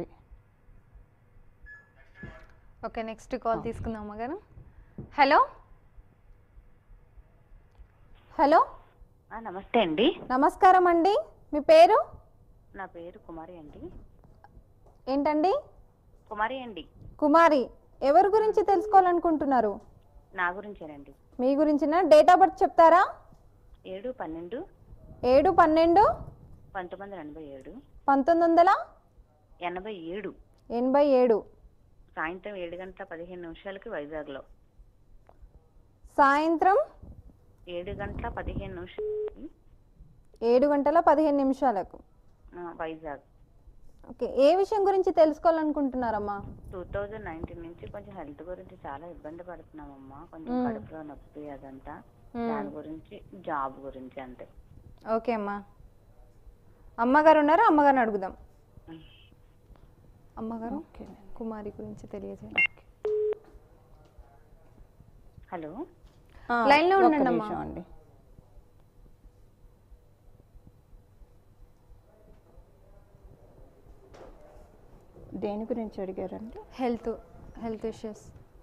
ఓకే నెక్స్ట్ కాల్ తీసుకుందాం అమ్మగారు హలో హలో ఆ, నమస్తే అండి నమస్కారం అండి మీ పేరు నా పేరు కుమారి అండి ఏంటండి కుమారి అండి కుమారి ఎవరి గురించి తెలుసుకోవాలనుకుంటున్నారు నా గురించేనండి మీ గురించిన డేట్ ఆఫ్ బర్త్ చెప్తారా ఏడు పన్నెండు ఏడు పన్నెండు పంతొమ్మిది వందల ఎనభై ఏడు పంతొమ్మిది వందల ఎనభై ఏడు ఎనభై ఏడు సాయంత్రం ఏడు గంటల పదిహేను నిమిషాలకి వైజాగ్లో సాయంత్రం ఏడు గంటల పదిహేను నిమిషాలకి ఏడు గంటల పదిహేను నిమిషాలకు ఆ, వైజాగ్ ఓకే ఏ విషయం గురించి తెలుసుకోవాలనుకుంటున్నారమ్మా టూ థౌజండ్ నైన్టీన్ నుంచి కొంచెం హెల్త్ గురించి చాలా ఇబ్బంది పడుతున్నామమ్మా కొంచెం మ్మ్. కడుపులో నొప్పి అదంతా మ్మ్. దాని గురించి జాబ్ గురించి అంతే ఓకే అమ్మా అమ్మగారు ఉన్నారా అమ్మగారిని అడుగుదాం మ్మ్. అమ్మగారు ఓకే కుమారి గురించి తెలియజేయండి హలో ఆ, లైన్లో ఒక్క ఉండండి అమ్మా. నిమిషం అండి దేని గురించి అడిగారండి హెల్త్ హెల్త్ ఇష్యూస్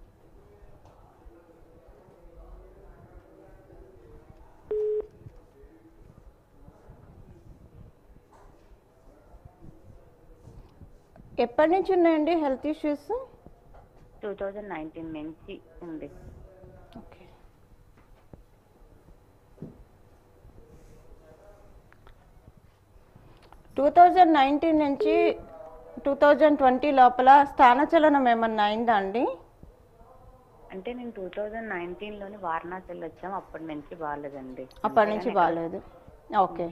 ఎప్పటి నుంచి ఉన్నాయండి health issues two thousand nineteen నుంచి ఉంది ఓకే టూ థౌజండ్ నైన్టీన్ నుంచి టూ థౌజండ్ ట్వంటీ లోపల స్థానచలనం ఏమన్నా అయిందా అండి అంటే నేను టూ థౌజండ్ నైన్టీన్ లోని వారణాసి వెళ్ళి వచ్చాం అప్పటి నుంచి బాగాలేదండి అప్పటి నుంచి బాగాలేదు ఓకే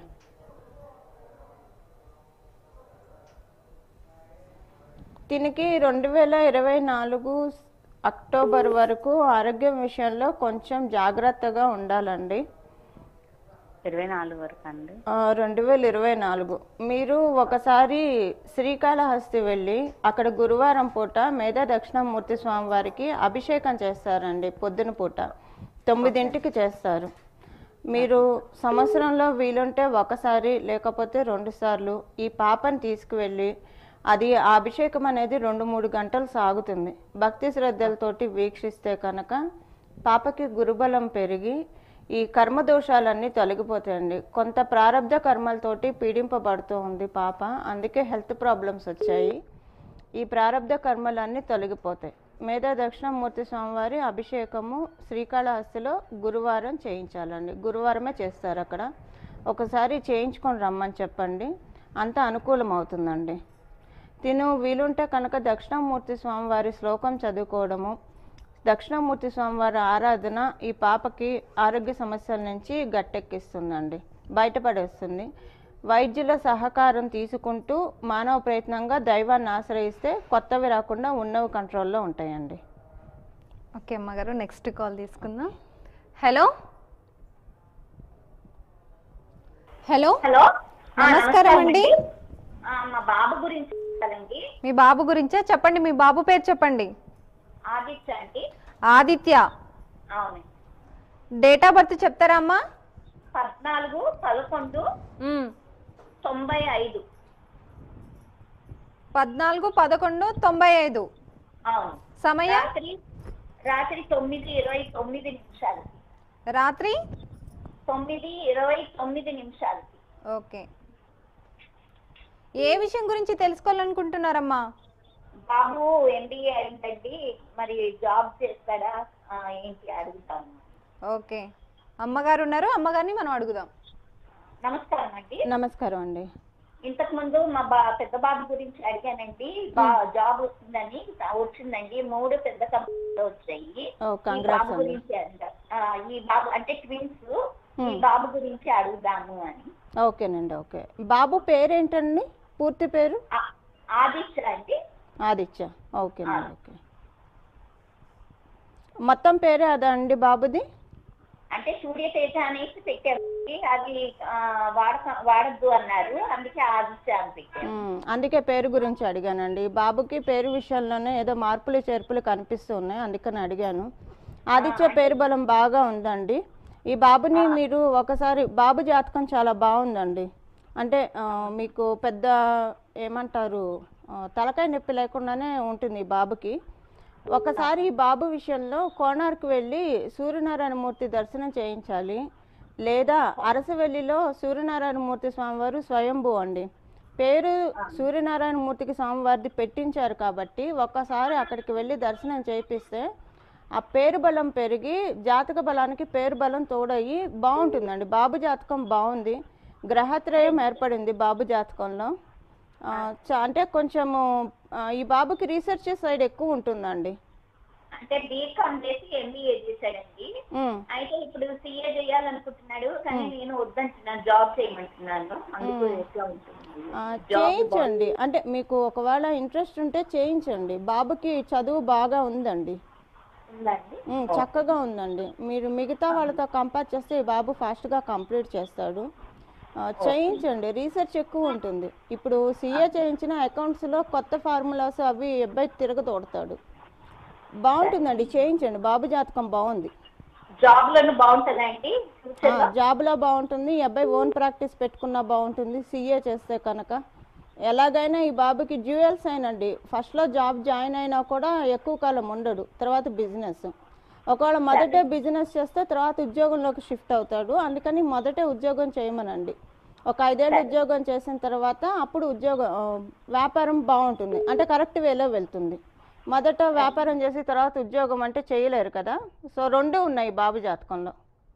దీనికి రెండు వేల ఇరవై నాలుగు అక్టోబర్ వరకు ఆరోగ్యం విషయంలో కొంచెం జాగ్రత్తగా ఉండాలండి ఇరవై నాలుగు వరకు అండి రెండు వేల ఇరవై నాలుగు మీరు ఒకసారి శ్రీకాళహస్తి వెళ్ళి అక్కడ గురువారం పూట మేధా దక్షిణామూర్తి స్వామి వారికి అభిషేకం చేస్తారండి పొద్దున పూట తొమ్మిదింటికి చేస్తారు మీరు సంవత్సరంలో వీలుంటే ఒకసారి లేకపోతే రెండు సార్లు ఈ పాపని తీసుకువెళ్ళి అది ఆ అభిషేకం అనేది రెండు మూడు గంటలు సాగుతుంది భక్తి శ్రద్ధలతోటి వీక్షిస్తే కనుక పాపకి గురుబలం పెరిగి ఈ కర్మ దోషాలన్నీ తొలగిపోతాయండి కొంత ప్రారంధ కర్మలతోటి పీడింపబడుతూ ఉంది పాప అందుకే హెల్త్ ప్రాబ్లమ్స్ వచ్చాయి ఈ ప్రారంధ కర్మలన్నీ తొలగిపోతాయి మేధా దక్షిణామూర్తి స్వామివారి అభిషేకము శ్రీకాళహస్తిలో గురువారం చేయించాలండి గురువారమే చేస్తారు అక్కడ ఒకసారి చేయించుకొని రమ్మని చెప్పండి అంత అనుకూలం అవుతుందండి తిను వీలుంటే కనుక దక్షిణామూర్తి స్వామివారి శ్లోకం చదువుకోవడము దక్షిణామూర్తి స్వామివారి ఆరాధన ఈ పాపకి ఆరోగ్య సమస్యల నుంచి గట్టెక్కిస్తుందండి బయటపడేస్తుంది వైద్యుల సహకారం తీసుకుంటూ మానవ ప్రయత్నంగా దైవాన్ని ఆశ్రయిస్తే కొత్తవి రాకుండా ఉన్నవి కంట్రోల్లో ఉంటాయండి ఓకే అమ్మగారు నెక్స్ట్ కాల్ తీసుకుందాం హలో హలో హలో ఆ, నమస్కారం అండి ఆ, మా బాబు గురించి చెప్పాలండి మీ బాబు గురించే చెప్పండి మీ బాబు పేరు చెప్పండి ఆదిత్య అండి ఆదిత్య అవును డేట్ ఆఫ్ బర్త్ చెప్తారా అమ్మా పద్నాలుగు పదకొండు మ్మ్. తొంభై ఐదు పద్నాలుగు పదకొండు తొంభై ఐదు అవును సమయం రాత్రి రాత్రి తొమ్మిది ఇరవై తొమ్మిది నిమిషాలు రాత్రి తొమ్మిది ఇరవై తొమ్మిది నిమిషాలు ఓకే ఏ విషయం గురించి తెలుసుకోవాలనుకుంటున్నారమ్మా బాబు ఎంబీఏ అయిందండి మరి జాబ్ చేస్తాడా ఆ, ఏంటి అడుగుతాను ఓకే అమ్మగారు ఉన్నారు అమ్మగారిని మనం అడుగుదాం నమస్కారం అండి నమస్కారం అండి ఇంతకు ముందు మా బా పెద్ద బాబు గురించి అడిగానండి బా జాబ్ వస్తుందని వచ్చిందండి మూడు పెద్ద కంపెనీలు వచ్చాయి ఓ ఈ కంగ్రాట్స్ బాబు అండి గురించి అంట- ఆ, ఈ బాబు అంటే ట్విన్స్ ఈ Hmm. బాబు గురించి అడుగుదాము అని ఓకేనండి ఓకే బాబు పేరేంటండి పూర్తి పేరు ఆ- ఆదిత్య అండి ఆదిత్య ఓకేనండి ఓకే మొత్తం పేరే అదా అండి బాబుది అంటే సూర్యతేజ అనేసి పెట్టారు అది ఆ, వాడక వాడద్దు అన్నారు అందుకే ఆదిత్య అని పెట్టారు మ్మ్. అందుకే పేరు గురించి అడిగానండి బాబుకి పేరు విషయంలోనే ఏదో మార్పులు చేర్పులు కనిపిస్తూ ఉన్నాయి అందుకని అడిగాను ఆదిత్య పేరు బలం బాగా ఉందండి ఈ బాబుని మీరు ఒకసారి బాబు జాతకం చాలా బాగుందండి అంటే ఆ, మీకు పెద్ద ఏమంటారు ఆ, తలకాయ నొప్పి లేకుండానే ఉంటుంది ఈ బాబుకి ఒకసారి ఈ బాబు విషయంలో కోణార్కు వెళ్ళి సూర్యనారాయణమూర్తి దర్శనం చేయించాలి లేదా అరసవెల్లిలో సూర్యనారాయణమూర్తి స్వామివారు స్వయంభూ అండి పేరు సూర్యనారాయణమూర్తికి స్వామివారిది పెట్టించారు కాబట్టి ఒక్కసారి అక్కడికి వెళ్ళి దర్శనం చేయిస్తే ఆ పేరు బలం పెరిగి జాతక బలానికి పేరు బలం తోడయ్యి బాగుంటుందండి బాబు జాతకం బాగుంది గ్రహత్రయం ఏర్పడింది బాబు జాతకంలో ఆ, చ- అంటే కొంచెము ఆ, ఈ బాబుకి రీసెర్చ్ సైడ్ ఎక్కువ ఉంటుందండి అంటే బీకామ్ చేసి ఎంబీఏ చేశాడండి ఉమ్, అయితే ఇప్పుడు సీఏ చేయాలనుకుంటున్నాడు కానీ నేను వద్దంటున్నాను జాబ్ చేయమంటున్నాను అందుకు ఎట్లా ఉంటుంది ఆ, జాబ్ చేయించండి అంటే మీకు ఒకవేళ ఇంట్రెస్ట్ ఉంటే చేయించండి బాబుకి చదువు బాగా ఉందండి ఉందండి ఉమ్, చక్కగా ఉందండి మీరు మిగతా వాళ్ళతో కంపేర్ చేస్తే ఈ బాబు ఫాస్ట్గా కంప్లీట్ చేస్తాడు ఆ, చేయించండి రీసెర్చ్ ఎక్కువ ఉంటుంది ఇప్పుడు సీఏ చేయించిన అకౌంట్స్లో కొత్త ఫార్ములాస్ అవి అబ్బాయి తిరగతోడతాడు బాగుంటుందండి చేయించండి బాబు జాతకం బాగుంది జాబ్ లోను బాగుంటుందా అండి ఆ, ఫ్యూచర్ లో జాబ్లో బాగుంటుంది ఈ అబ్బాయి ఓన్ ప్రాక్టీస్ పెట్టుకున్నా బాగుంటుంది సీఏ చేస్తే కనుక ఎలాగైనా ఈ బాబుకి డ్యూయల్ సైన్ అండి ఫస్ట్లో జాబ్ జాయిన్ అయినా కూడా ఎక్కువ కాలం ఉండడు తర్వాత బిజినెస్ ఒకవేళ మొదటే బిజినెస్ చేస్తే తర్వాత ఉద్యోగంలోకి షిఫ్ట్ అవుతాడు అందుకని మొదటే ఉద్యోగం చేయమనండి ఒక ఐదేళ్ళు ఉద్యోగం చేసిన తర్వాత అప్పుడు ఉద్యోగం ఆ, వ్యాపారం బాగుంటుంది అంటే కరెక్ట్ వేలో వెళ్తుంది మొదట వ్యాపారం చేసి తర్వాత ఉద్యోగం అంటే చేయలేరు కదా సో రెండు ఉన్నాయి బాబు జాతకంలో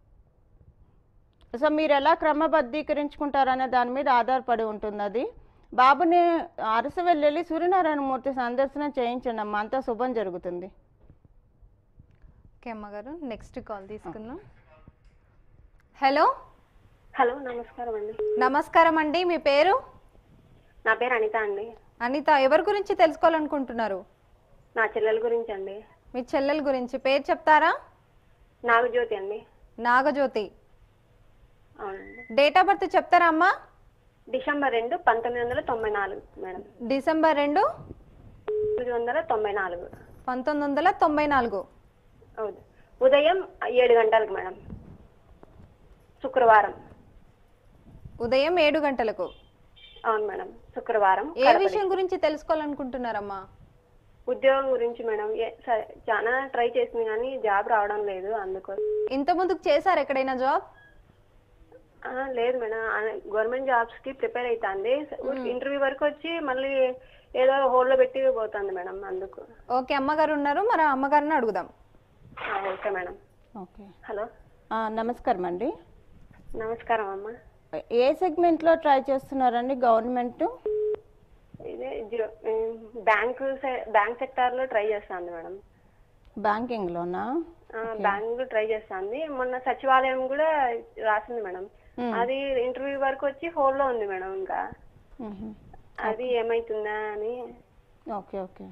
సో మీరు ఎలా క్రమబద్ధీకరించుకుంటారనే దాని మీద ఆధారపడి ఉంటుంది అది బాబుని అరస వెళ్ళి సూర్యనారాయణ మూర్తి సందర్శనం చేయించండి అమ్మ అంతా శుభం జరుగుతుంది ఓకే అమ్మగారు నెక్స్ట్ కాల్ తీసుకుందాం హలో హలో నమస్కారం అండి నమస్కారం అండి మీ పేరు నా పేరు అనిత అండి అనిత ఎవరి గురించి తెలుసుకోవాలనుకుంటున్నారు నా చెల్లెల గురించి అండి మీ చెల్లెల గురించి పేరు చెప్తారా నాగజ్యోతి అండి నాగజ్యోతి అవునండి డేట్ ఆఫ్ బర్త్ చెప్తారా అమ్మా డిసెంబర్ రెండు పంతొమ్మిది వందల తొంభై నాలుగు మేడం డిసెంబర్ రెండు తొమ్మిది వందల తొంభై నాలుగు పంతొమ్మిది వందల తొంభై నాలుగు అవును ఉదయం ఏడు గంటలకు మేడం శుక్రవారం ఉదయం ఏడు గంటలకు అవును మేడం శుక్రవారం ఏ కడపడి. విషయం గురించి తెలుసుకోవాలనుకుంటున్నారమ్మా ఉద్యోగం గురించి మేడం ఏ- సరే, చాలా ట్రై చేసింది కానీ జాబ్ రావడం లేదు అందుకోసం ఇంత ముందుకు చేశారు ఎక్కడైనా జాబ్ ఆ, లేదు మేడం గవర్నమెంట్ జాబ్స్ కి ప్రిపేర్ అవుతుంది ఇంటర్వ్యూ వరకు వచ్చి మళ్ళీ ఏదో హోల్డ్ లో పెట్టి పోతుంది మేడం అందుకు ఓకే అమ్మగారు ఉన్నారు మరి అమ్మగారిని అడుగుదాం ఆ, ఓకే మేడం ఓకే హలో ఆ, నమస్కారం అండి నమస్కారం అమ్మ ఏ సెగ్మెంట్లో ట్రై చేస్తున్నారండి గవర్నమెంట్ ఇదే జియో బ్యాంక్ బ్యాంక్ సెక్టార్ లో ట్రై చేస్తాను మేడం బ్యాంకింగ్లోనా బ్యాంక్ ట్రై చేస్తాంది మొన్న సచివాలయం కూడా రాసింది మేడం అది ఇంటర్వ్యూ వరకు వచ్చి హోల్డ్ లో ఉంది మేడం ఇంకా మ్మ్. అది ఏమైతుందా అని ఓకే ఓకే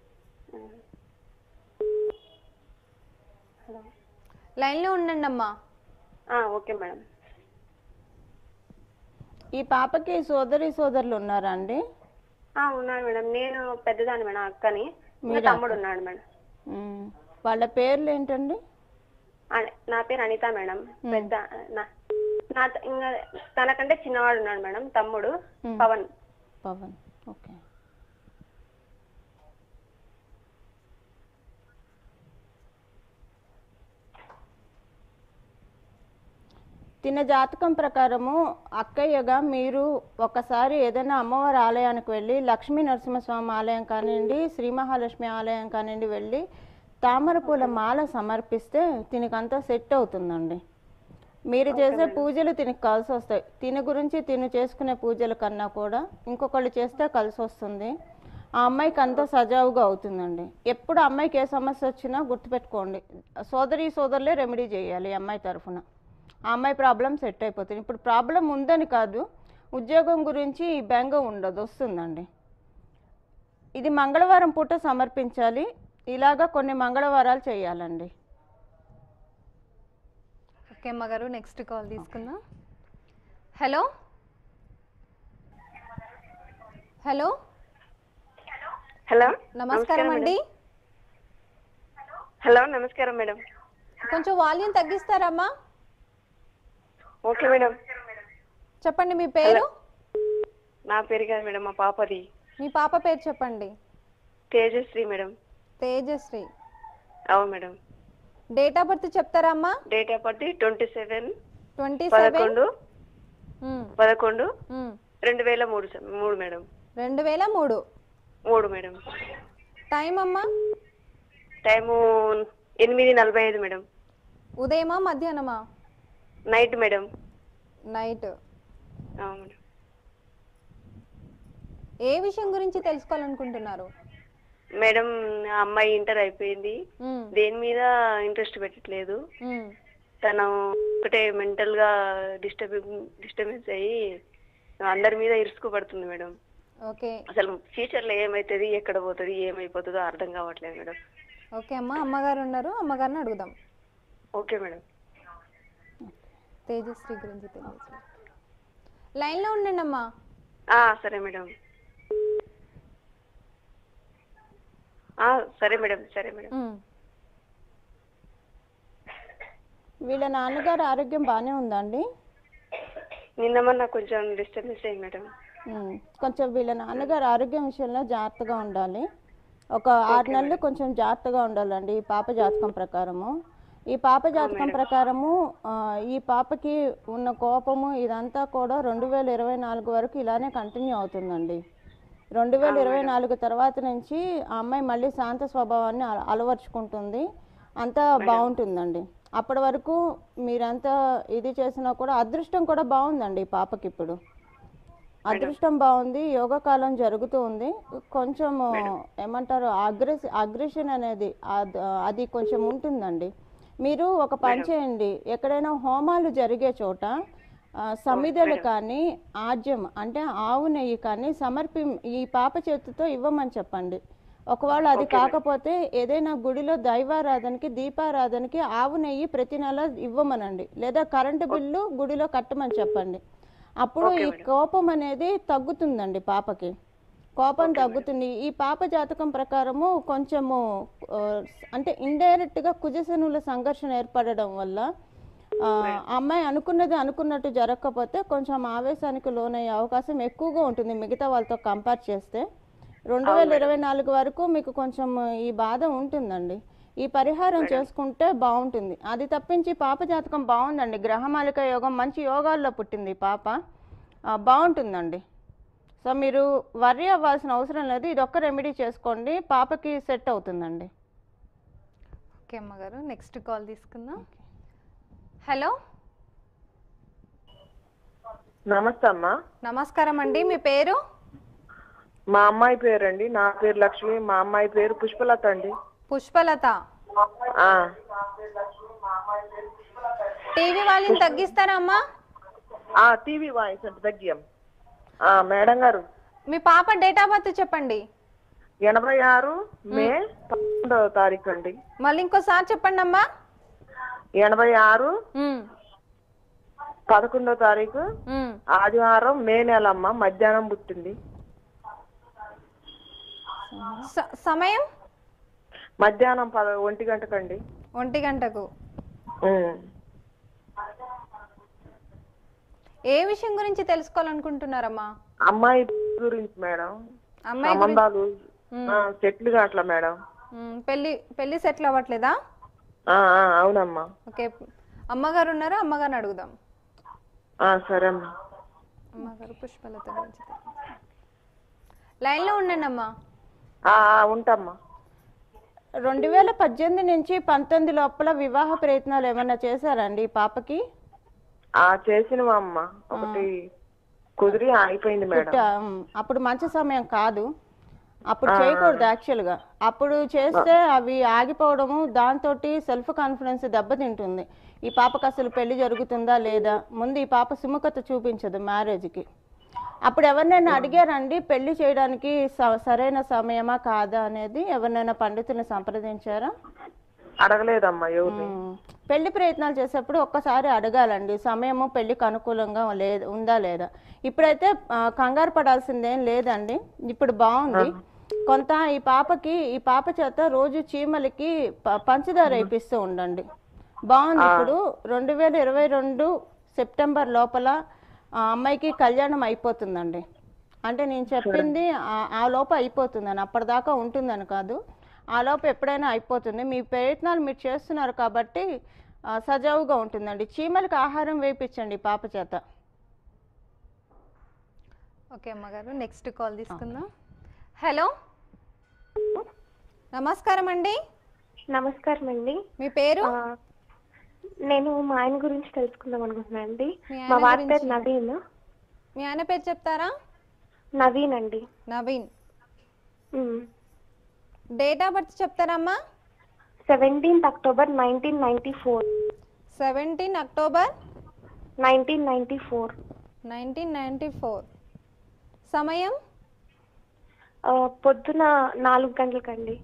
లైన్లో ఉండండి అమ్మా ఆ, ఓకే మేడం ఈ పాపకి సోదరి సోదరులు ఉన్నారా అండి ఆ, ఉన్నాడు మేడం నేను పెద్దదాన్ని మేడం అక్కని ఇంకా మీరా తమ్ముడు ఉన్నాడు మేడం మ్మ్. వాళ్ళ పేర్లు ఏంటండి అ- నా పేరు అనిత మేడం పెద్ద నా నా త- ఇంకా తనకంటే చిన్నవాడు ఉన్నాడు మేడం తమ్ముడు పవన్ పవన్ ఓకే తిన జాతకం ప్రకారము అక్కయ్యగా మీరు ఒకసారి ఏదైనా అమ్మవారి ఆలయానికి వెళ్ళి లక్ష్మీ నరసింహస్వామి ఆలయం కానివ్వండి శ్రీ మహాలక్ష్మి ఆలయం కానివ్వండి వెళ్ళి తామర పూల మాల సమర్పిస్తే తినకంతా సెట్ అవుతుందండి మీరు చేసే పూజలు తినకు కలిసి వస్తాయి తిని గురించి తిను చేసుకునే పూజల కన్నా కూడా ఇంకొకళ్ళు చేస్తే కలిసి వస్తుంది ఆ అమ్మాయికి అంతా సజావుగా అవుతుందండి ఎప్పుడు అమ్మాయికి ఏ సమస్య వచ్చినా గుర్తుపెట్టుకోండి సోదరి సోదరులే రెమెడీ చేయాలి ఈ అమ్మాయి తరఫున ఆ అమ్మాయి ప్రాబ్లం సెట్ అయిపోతుంది ఇప్పుడు ప్రాబ్లం ఉందని కాదు ఉద్యోగం గురించి ఈ బెంగ ఉండదు వస్తుందండి ఇది మంగళవారం పూట సమర్పించాలి ఇలాగా కొన్ని మంగళవారాలు చేయాలండి ఓకే అమ్మగారు నెక్స్ట్ కాల్ తీసుకుందాం హలో హలో హలో నమస్కారం అండి హలో నమస్కారం మేడం కొంచెం వాల్యూమ్ తగ్గిస్తారమ్మా ఓకే మేడం చెప్పండి మీ పేరు నా పేరు కాదు మేడం మా పాపది మీ పాప పేరు చెప్పండి తేజశ్రీ మేడం తేజశ్రీ అవును మేడం డేట్ ఆఫ్ బర్త్ చెప్తారా అమ్మా date of birth twenty seven twenty seven పదకొండు పదకొండు రెండు వేల మూడు స- మూడు మేడం రెండు వేల మూడు మూడు మేడం టైం అమ్మా టైము ఎనిమిది నలభై ఐదు మేడం ఉదయమా మధ్యాహ్నమా నైట్ మేడం నైట్ ఆ, మేడం ఏ విషయం గురించి తెలుసుకోవాలనుకుంటున్నారు మేడం ఆ అమ్మాయి ఇంటర్ అయిపోయింది ఉమ్, దేని మీద ఇంట్రెస్ట్ పెట్టట్లేదు ఉమ్, తను ఒకటే మెంటల్ గా డిస్టర్బ్ డిస్టర్బెన్స్ అయ్యి అందరి మీద ఇరుసుకోబడుతుంది మేడం ఓకే అసలు ఫ్యూచర్ లో ఏమైతుంది ఎక్కడ పోతుంది ఏమైపోతుందో అర్థం కావట్లేదు మేడం ఓకే అమ్మా అమ్మగారు ఉన్నారు అమ్మగారిని అడుగుదాం ఓకే మేడం తేజశ్రీ గురించి తెలియదు లైన్లో ఉండండి అమ్మా ఆ, సరే మేడం ఆ, సరే మేడం సరే మేడం ఉమ్, వీళ్ళ నాన్నగారు ఆరోగ్యం బాగానే ఉందండి నిన్న మొన్న కొంచెం డిస్టర్బెన్స్ అయ్యింది మేడం ఉమ్, కొంచెం వీళ్ళ నాన్నగారు ఆరోగ్యం విషయంలో జాగ్రత్తగా ఉండాలి ఒక ఆరు నెలలు కొంచెం జాగ్రత్తగా ఉండాలండి ఈ పాప జాతకం ప్రకారము ఈ పాప జాతకం ప్రకారము ఆ, ఈ పాపకి ఉన్న కోపము ఇదంతా కూడా రెండు వేల ఇరవై నాలుగు వరకు ఇలానే కంటిన్యూ అవుతుందండి రెండు వేల ఇరవై నాలుగు తర్వాత నుంచి ఆ అమ్మాయి మళ్ళీ శాంత స్వభావాన్ని అల- అలవర్చుకుంటుంది అంతా బాగుంటుందండి అప్పటి వరకు మీరంతా ఇది చేసినా కూడా అదృష్టం కూడా బాగుందండి ఈ పాపకి ఇప్పుడు అదృష్టం బాగుంది యోగ కాలం జరుగుతూ ఉంది కొంచెం ఏమంటారు అగ్రెస్ అగ్రెషన్ అనేది అద్- అది కొంచెం ఉంటుందండి మీరు ఒక పని చేయండి ఎక్కడైనా హోమాలు జరిగే చోట ఆ, సమిధలు కానీ ఆజ్యం అంటే ఆవు నెయ్యి కానీ సమర్పి ఈ పాప చేతితో ఇవ్వమని చెప్పండి ఒకవేళ అది కాకపోతే ఏదైనా గుడిలో దైవారాధనకి దీపారాధనకి ఆవు నెయ్యి ప్రతి నెల ఇవ్వమనండి లేదా కరెంటు బిల్లు గుడిలో కట్టమని చెప్పండి అప్పుడు ఈ కోపం అనేది తగ్గుతుందండి పాపకి కోపం తగ్గుతుంది ఈ పాప జాతకం ప్రకారము కొంచెము ఆ, అంటే ఇండైరెక్ట్ గా కుజశనుల సంఘర్షణ ఏర్పడడం వల్ల ఆ, అమ్మాయి అనుకున్నది అనుకున్నట్టు జరగకపోతే కొంచెం ఆవేశానికి లోనయ్యే అవకాశం ఎక్కువగా ఉంటుంది మిగతా వాళ్ళతో కంపేర్ చేస్తే రెండు వేల ఇరవై నాలుగు వరకు మీకు కొంచెం ఈ బాధ ఉంటుందండి ఈ పరిహారం చేసుకుంటే బాగుంటుంది అది తప్పించి పాప జాతకం బాగుందండి గ్రహమాలిక యోగం మంచి యోగాల్లో పుట్టింది ఈ పాప ఆ, బాగుంటుందండి సో మీరు వర్రీ అవ్వాల్సిన అవసరం లేదు ఇది ఒక్క రెమెడీ చేసుకోండి పాపకి సెట్ అవుతుందండి ఓకే అమ్మగారు నెక్స్ట్ కాల్ తీసుకుందాం హలో నమస్తే అమ్మా నమస్కారం అండి మీ పేరు మా అమ్మాయి పేరండి నా పేరు లక్ష్మి మా అమ్మాయి పేరు పుష్పలత అండి పుష్పలత ఆ, టీవీ వాళ్ళని తగ్గిస్తారా అమ్మా ఆ టీవీ వాయిస్ అంటే తగ్గియం ఆ మేడం గారు మీ పాప డేట్ ఆఫ్ బర్త్ చెప్పండి ఎనభై ఆరు మే పదకొండవ తారీఖు అండి మళ్ళీ ఇంకోసారి చెప్పండి అమ్మా ఎనభై ఆరు ఉమ్, పదకొండవ తారీఖు ఉమ్. ఆదివారం మే నెల అమ్మ మధ్యాహ్నం పుట్టింది స- సమయం మధ్యాహ్నం పద ఒంటి గంటకండి ఒంటి గంటకు ఉమ్. ఏ విషయం గురించి తెలుసుకోవాలనుకుంటున్నారమ్మా అమ్మాయి గురించి మేడం అమ్మాయి గురించి సంబంధాలు ఆ, సెట్లు కావట్లే మేడం ఉమ్, పెళ్లి పెళ్లి సెటిల్ అవ్వట్లేదా ఆ, ఆ, అవునమ్మా ఓకే అమ్మగారు ఉన్నారా అమ్మగారిని అడుగుదాం ఆ, సరే అమ్మా అమ్మగారు పుష్పలత గురించి తెలుసు. లైన్లో ఉండండి అమ్మా ఆ, ఆ, ఉంటామ్మా రెండు వేల పద్దెనిమిది నుంచి పంతొమ్మిది లోపల వివాహ ప్రయత్నాలు ఏమైనా చేశారండి ఈ పాపకి ఆ చేసినవా అమ్మ ఒకటి కుదిరి ఆగిపోయింది మేడం పుట్ట- ఉమ్, అప్పుడు మంచి సమయం కాదు అప్పుడు చేయకూడదు యాక్చువల్గా అప్పుడు చేస్తే అవి ఆగిపోవడము దాంతో సెల్ఫ్ కాన్ఫిడెన్స్ దెబ్బతింటుంది ఈ పాపకు అసలు పెళ్లి జరుగుతుందా లేదా ముందు ఈ పాప సుముఖత చూపించదు మ్యారేజ్కి అప్పుడు ఎవరినైనా అడిగారండి పెళ్లి చేయడానికి స- సరైన సమయమా కాదా అనేది ఎవరినైనా పండితుల్ని సంప్రదించారా అడగలేదమ్మా ఎవరిని మ్మ్. పెళ్లి ప్రయత్నాలు చేసేప్పుడు ఒక్కసారి అడగాలండి సమయము పెళ్లికి అనుకూలంగా లేదు ఉందా లేదా ఇప్పుడైతే ఆ, కంగారు పడాల్సిందేం లేదండి ఇప్పుడు బాగుంది కొంత ఈ పాపకి ఈ పాప చేత రోజు చీమలకి ప- పంచదార వేపిస్తూ ఉండండి బాగుంది ఇప్పుడు రెండు వేల ఇరవై రెండు సెప్టెంబర్ లోపల ఆ అమ్మాయికి కళ్యాణం అయిపోతుందండి అంటే నేను చెప్పింది ఆ- ఆ లోపు అయిపోతుందని అప్పటిదాకా ఉంటుందని కాదు ఆ లోపు ఎప్పుడైనా అయిపోతుంది మీ ప్రయత్నాలు మీరు చేస్తున్నారు కాబట్టి ఆ, సజావుగా ఉంటుందండి చీమలకు ఆహారం వేయించండి పాప చేత ఓకే అమ్మగారు నెక్స్ట్ కాల్ తీసుకుందాం హలో నమస్కారం అండి నమస్కారం అండి మీ పేరు ఆ, నేను మా ఆయన గురించి తెలుసుకుందాం అనుకుంటున్నాను అండి మీ మా ఆయన వారి పేరు గురించి? నవీన్ మీ ఆయన పేరు చెప్తారా నవీన్ అండి నవీన్ డేట్ ఆఫ్ బర్త్ చెప్తారమ్మా seventeenth October nineteen ninety four seventeen October nineteen ninety four nineteen ninety four సమయం పొద్దున నాలుగు గంటలకండి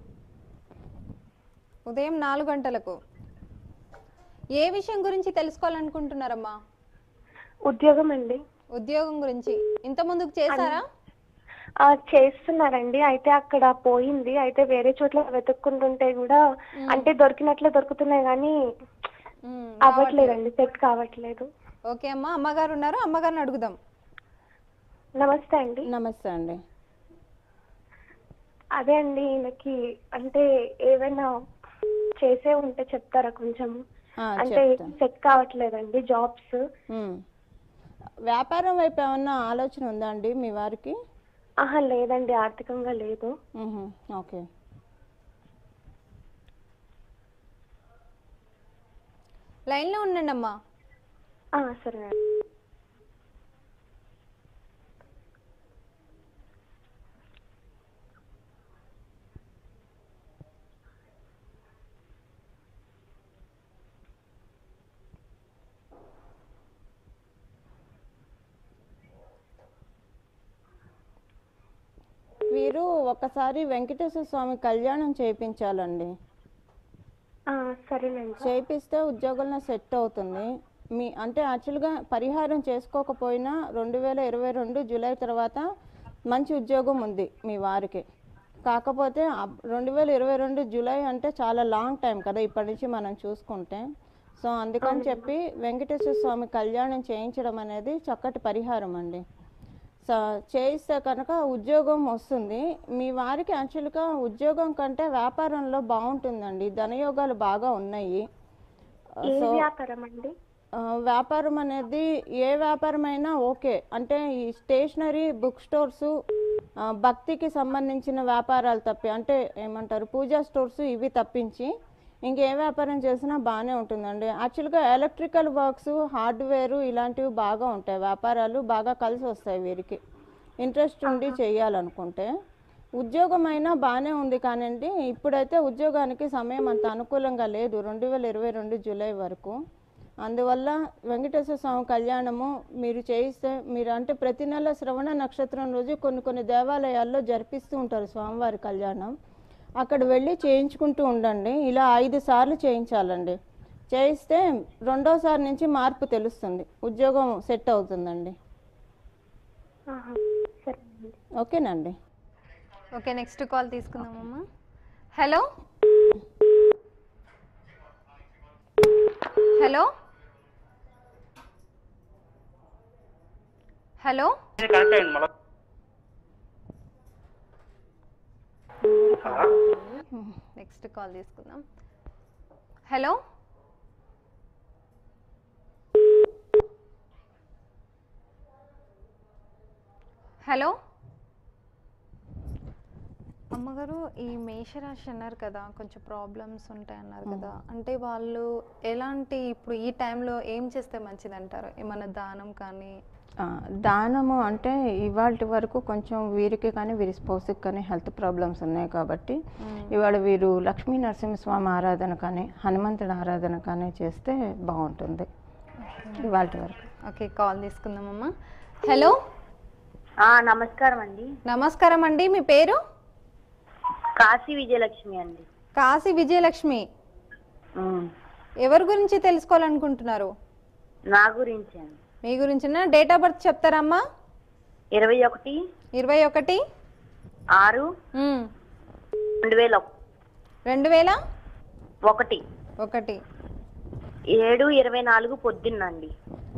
ఉదయం నాలుగు గంటలకు ఏ విషయం గురించి తెలుసుకోవాలనుకుంటున్నారమ్మా ఉద్యోగం అండి ఉద్యోగం గురించి ఇంత ముందుకు చేశారా ఆ, చేస్తున్నారండి అయితే అక్కడ పోయింది అయితే వేరే చోట్ల వెతుక్కుంటుంటే కూడా అంటే దొరికినట్లే దొరుకుతున్నాయి కానీ మ్మ్, అవ్వట్లేదండి సెట్ కావట్లేదు ఓకే అమ్మా అమ్మగారు ఉన్నారు అమ్మగారిని అడుగుదాం నమస్తే అండి నమస్తే అండి అదే అండి ఈయనకి అంటే ఏమైనా చేసే ఉంటే చెప్తారా కొంచెం ఆ, అంటే చెప్తాను. సెట్ కావట్లేదండి జాబ్స్ మ్మ్. వ్యాపారం వైపు ఏమన్నా ఆలోచన ఉందా అండి మీ వారికి ఆహా లేదండి ఆర్థికంగా లేదు మ్మ్. ఓకే లైన్లో ఉండండి అమ్మా ఆ, సరే అండి వీరు ఒకసారి వెంకటేశ్వర స్వామి కళ్యాణం చేయించాలండి ఆ, సరేనండి చేయిస్తే ఉద్యోగంలో సెట్ అవుతుంది మీ అంటే యాక్చువల్గా పరిహారం చేసుకోకపోయినా రెండు వేల ఇరవై రెండు జూలై తర్వాత మంచి ఉద్యోగం ఉంది మీ వారికి కాకపోతే అప్- రెండు వేల ఇరవై రెండు జూలై అంటే చాలా లాంగ్ టైం కదా ఇప్పటి నుంచి మనం చూసుకుంటే సో అందుకని చెప్పి వెంకటేశ్వర స్వామి కళ్యాణం చేయించడం అనేది చక్కటి పరిహారం అండి సో చేయిస్తే కనుక ఉద్యోగం వస్తుంది మీ వారికి యాక్చువల్గా ఉద్యోగం కంటే వ్యాపారంలో బాగుంటుందండి ధనయోగాలు బాగా ఉన్నాయి ఏ సో వ్యాపారం అండి ఆ, వ్యాపారం అనేది ఏ వ్యాపారమైనా ఓకే అంటే ఈ స్టేషనరీ బుక్ స్టోర్స్ భక్తికి సంబంధించిన వ్యాపారాలు తప్పి అంటే ఏమంటారు పూజా స్టోర్స్ ఇవి తప్పించి ఇంకే వ్యాపారం చేసినా బాగానే ఉంటుందండి యాక్చువల్గా ఎలక్ట్రికల్ వర్క్స్ హార్డ్వేర్ ఇలాంటివి బాగా ఉంటాయి వ్యాపారాలు బాగా కలిసి వస్తాయి వీరికి ఇంట్రెస్ట్ ఉండి చేయాలనుకుంటే ఉద్యోగం అయినా బాగానే ఉంది కానండి ఇప్పుడైతే ఉద్యోగానికి సమయం అంత అనుకూలంగా లేదు రెండు వేల ఇరవై రెండు జూలై వరకు అందువల్ల వెంకటేశ్వర స్వామి కళ్యాణము మీరు చేయిస్తే మీరు అంటే ప్రతి నెల శ్రవణ నక్షత్రం రోజు కొన్ని కొన్ని దేవాలయాల్లో జరిపిస్తూ ఉంటారు స్వామివారి కళ్యాణం అక్కడ వెళ్ళి చేయించుకుంటూ ఉండండి ఇలా ఐదు సార్లు చేయించాలండి చేయిస్తే రెండోసారి నుంచి మార్పు తెలుస్తుంది ఉద్యోగం సెట్ అవుతుందండి ఆహా, సరేనండి ఓకేనండి ఓకే నెక్స్ట్ కాల్ తీసుకుందామమ్మా హలో హలో హలో కనెక్ట్ అయింది మళ్ళీ నెక్స్ట్ కాల్ తీసుకుందాం హలో హలో అమ్మగారు ఈ మేషరాశి అన్నారు కదా కొంచెం ప్రాబ్లమ్స్ ఉంటాయి అన్నారు కదా అంటే వాళ్ళు ఎలాంటి ఇప్పుడు ఈ టైంలో ఏం చేస్తే మంచిది అంటారు ఏమైనా దానం కానీ ఆ, దానము అంటే ఇవాళ వరకు కొంచెం వీరికి కానీ వీరి స్పౌస్కి కానీ హెల్త్ ప్రాబ్లమ్స్ ఉన్నాయి కాబట్టి ఇవాళ వీరు లక్ష్మీ నరసింహస్వామి ఆరాధన కానీ హనుమంతుడి ఆరాధన కానీ చేస్తే బాగుంటుంది ఇవాళ వరకు ఓకే కాల్ తీసుకుందామమ్మా హలో నమస్కారం అండి నమస్కారం అండి మీ పేరు కాశీ విజయలక్ష్మి అండి కాశీ విజయలక్ష్మి ఎవరి గురించి తెలుసుకోవాలనుకుంటున్నారు నా గురించి అండి మీ గురించి డేట్ ఆఫ్ బర్త్ చెప్తారమ్మా ఇరవై ఒకటి ఇరవై ఒకటి ఆరు మ్మ్. రెండు వేల రెండు వేల ఒకటి ఒకటి ఏడు ఇరవై నాలుగు పొద్దున్నండి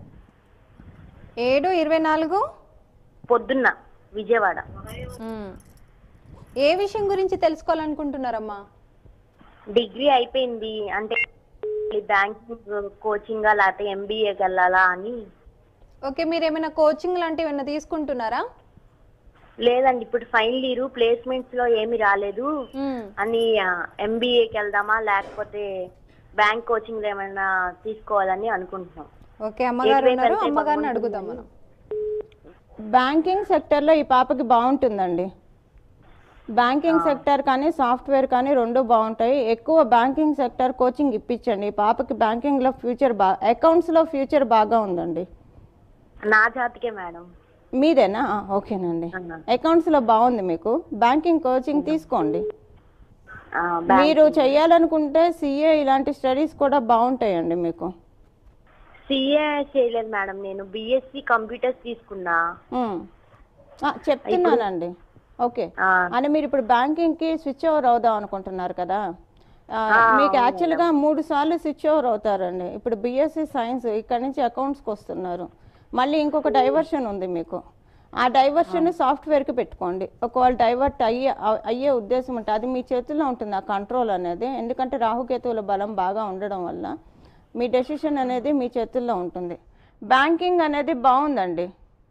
ఏడు ఇరవై నాలుగు పొద్దున్న విజయవాడ మ్మ్. ఏ విషయం గురించి తెలుసుకోవాలనుకుంటున్నారమ్మా డిగ్రీ అయిపోయింది అంటే బ్యాంకింగ్ కోచింగ్ లేకపోతే ఎంబీఏకి వెళ్ళాలా అని ఓకే మీరు ఏమైనా కోచింగ్ లాంటివి ఏమైనా తీసుకుంటున్నారా లేదండి ఇప్పుడు ఫైనల్ ఇయర్ ప్లేస్మెంట్స్ లో ఏమి రాలేదు మ్మ్. అని ఎంబీఏకి వెళ్దామా లేకపోతే బ్యాంక్ కోచింగ్ ఏమైనా తీసుకోవాలని అనుకుంటున్నాం ఓకే అమ్మగారు ఎటువైపు ఉన్నారు వెళ్తే అమ్మగారిని బాగుంటుంది అడుగుదాం మనం బ్యాంకింగ్ సెక్టర్లో ఈ పాపకి బాగుంటుందండి బ్యాంకింగ్ సెక్టర్ కానీ సాఫ్ట్వేర్ కానీ రెండు బాగుంటాయి ఎక్కువ బ్యాంకింగ్ సెక్టర్ కోచింగ్ ఇప్పించండి ఈ పాపకి బ్యాంకింగ్లో ఫ్యూచర్ బా అకౌంట్స్లో ఫ్యూచర్ బాగా ఉందండి నా జాతికే మేడం మీదేనా ఆ, ఓకేనండి అకౌంట్స్లో బాగుంది మీకు బ్యాంకింగ్ కోచింగ్ తీసుకోండి ఆ, మీరు చేయాలనుకుంటే సిఏ ఇలాంటి స్టడీస్ కూడా బాగుంటాయండి మీకు సిఏ చేయలేదు మేడం నేను బిఎస్సి కంప్యూటర్స్ తీసుకున్నా ఉమ్. ఆ, చెప్తున్నానండి ఓకే ఆ, అని మీరు ఇప్పుడు బ్యాంకింగ్కి స్విచ్ ఓవర్ అవుదాం అనుకుంటున్నారు కదా ఆ, మీకు యాక్చువల్గా మూడు సార్లు స్విచ్ ఓవర్ అవుతారండి ఇప్పుడు బీఎస్సీ సైన్స్ ఇక్కడ నుంచి అకౌంట్స్కి వస్తున్నారు మళ్ళీ ఇంకొక డైవర్షన్ ఉంది మీకు ఆ డైవర్షన్ సాఫ్ట్వేర్కి పెట్టుకోండి ఒకవేళ డైవర్ట్ అయ్యే అ- అయ్యే ఉద్దేశం ఉంటే అది మీ చేతుల్లో ఉంటుంది ఆ కంట్రోల్ అనేది ఎందుకంటే రాహుకేతువుల బలం బాగా ఉండడం వల్ల మీ డెసిషన్ అనేది మీ చేతుల్లో ఉంటుంది బ్యాంకింగ్ అనేది బాగుందండి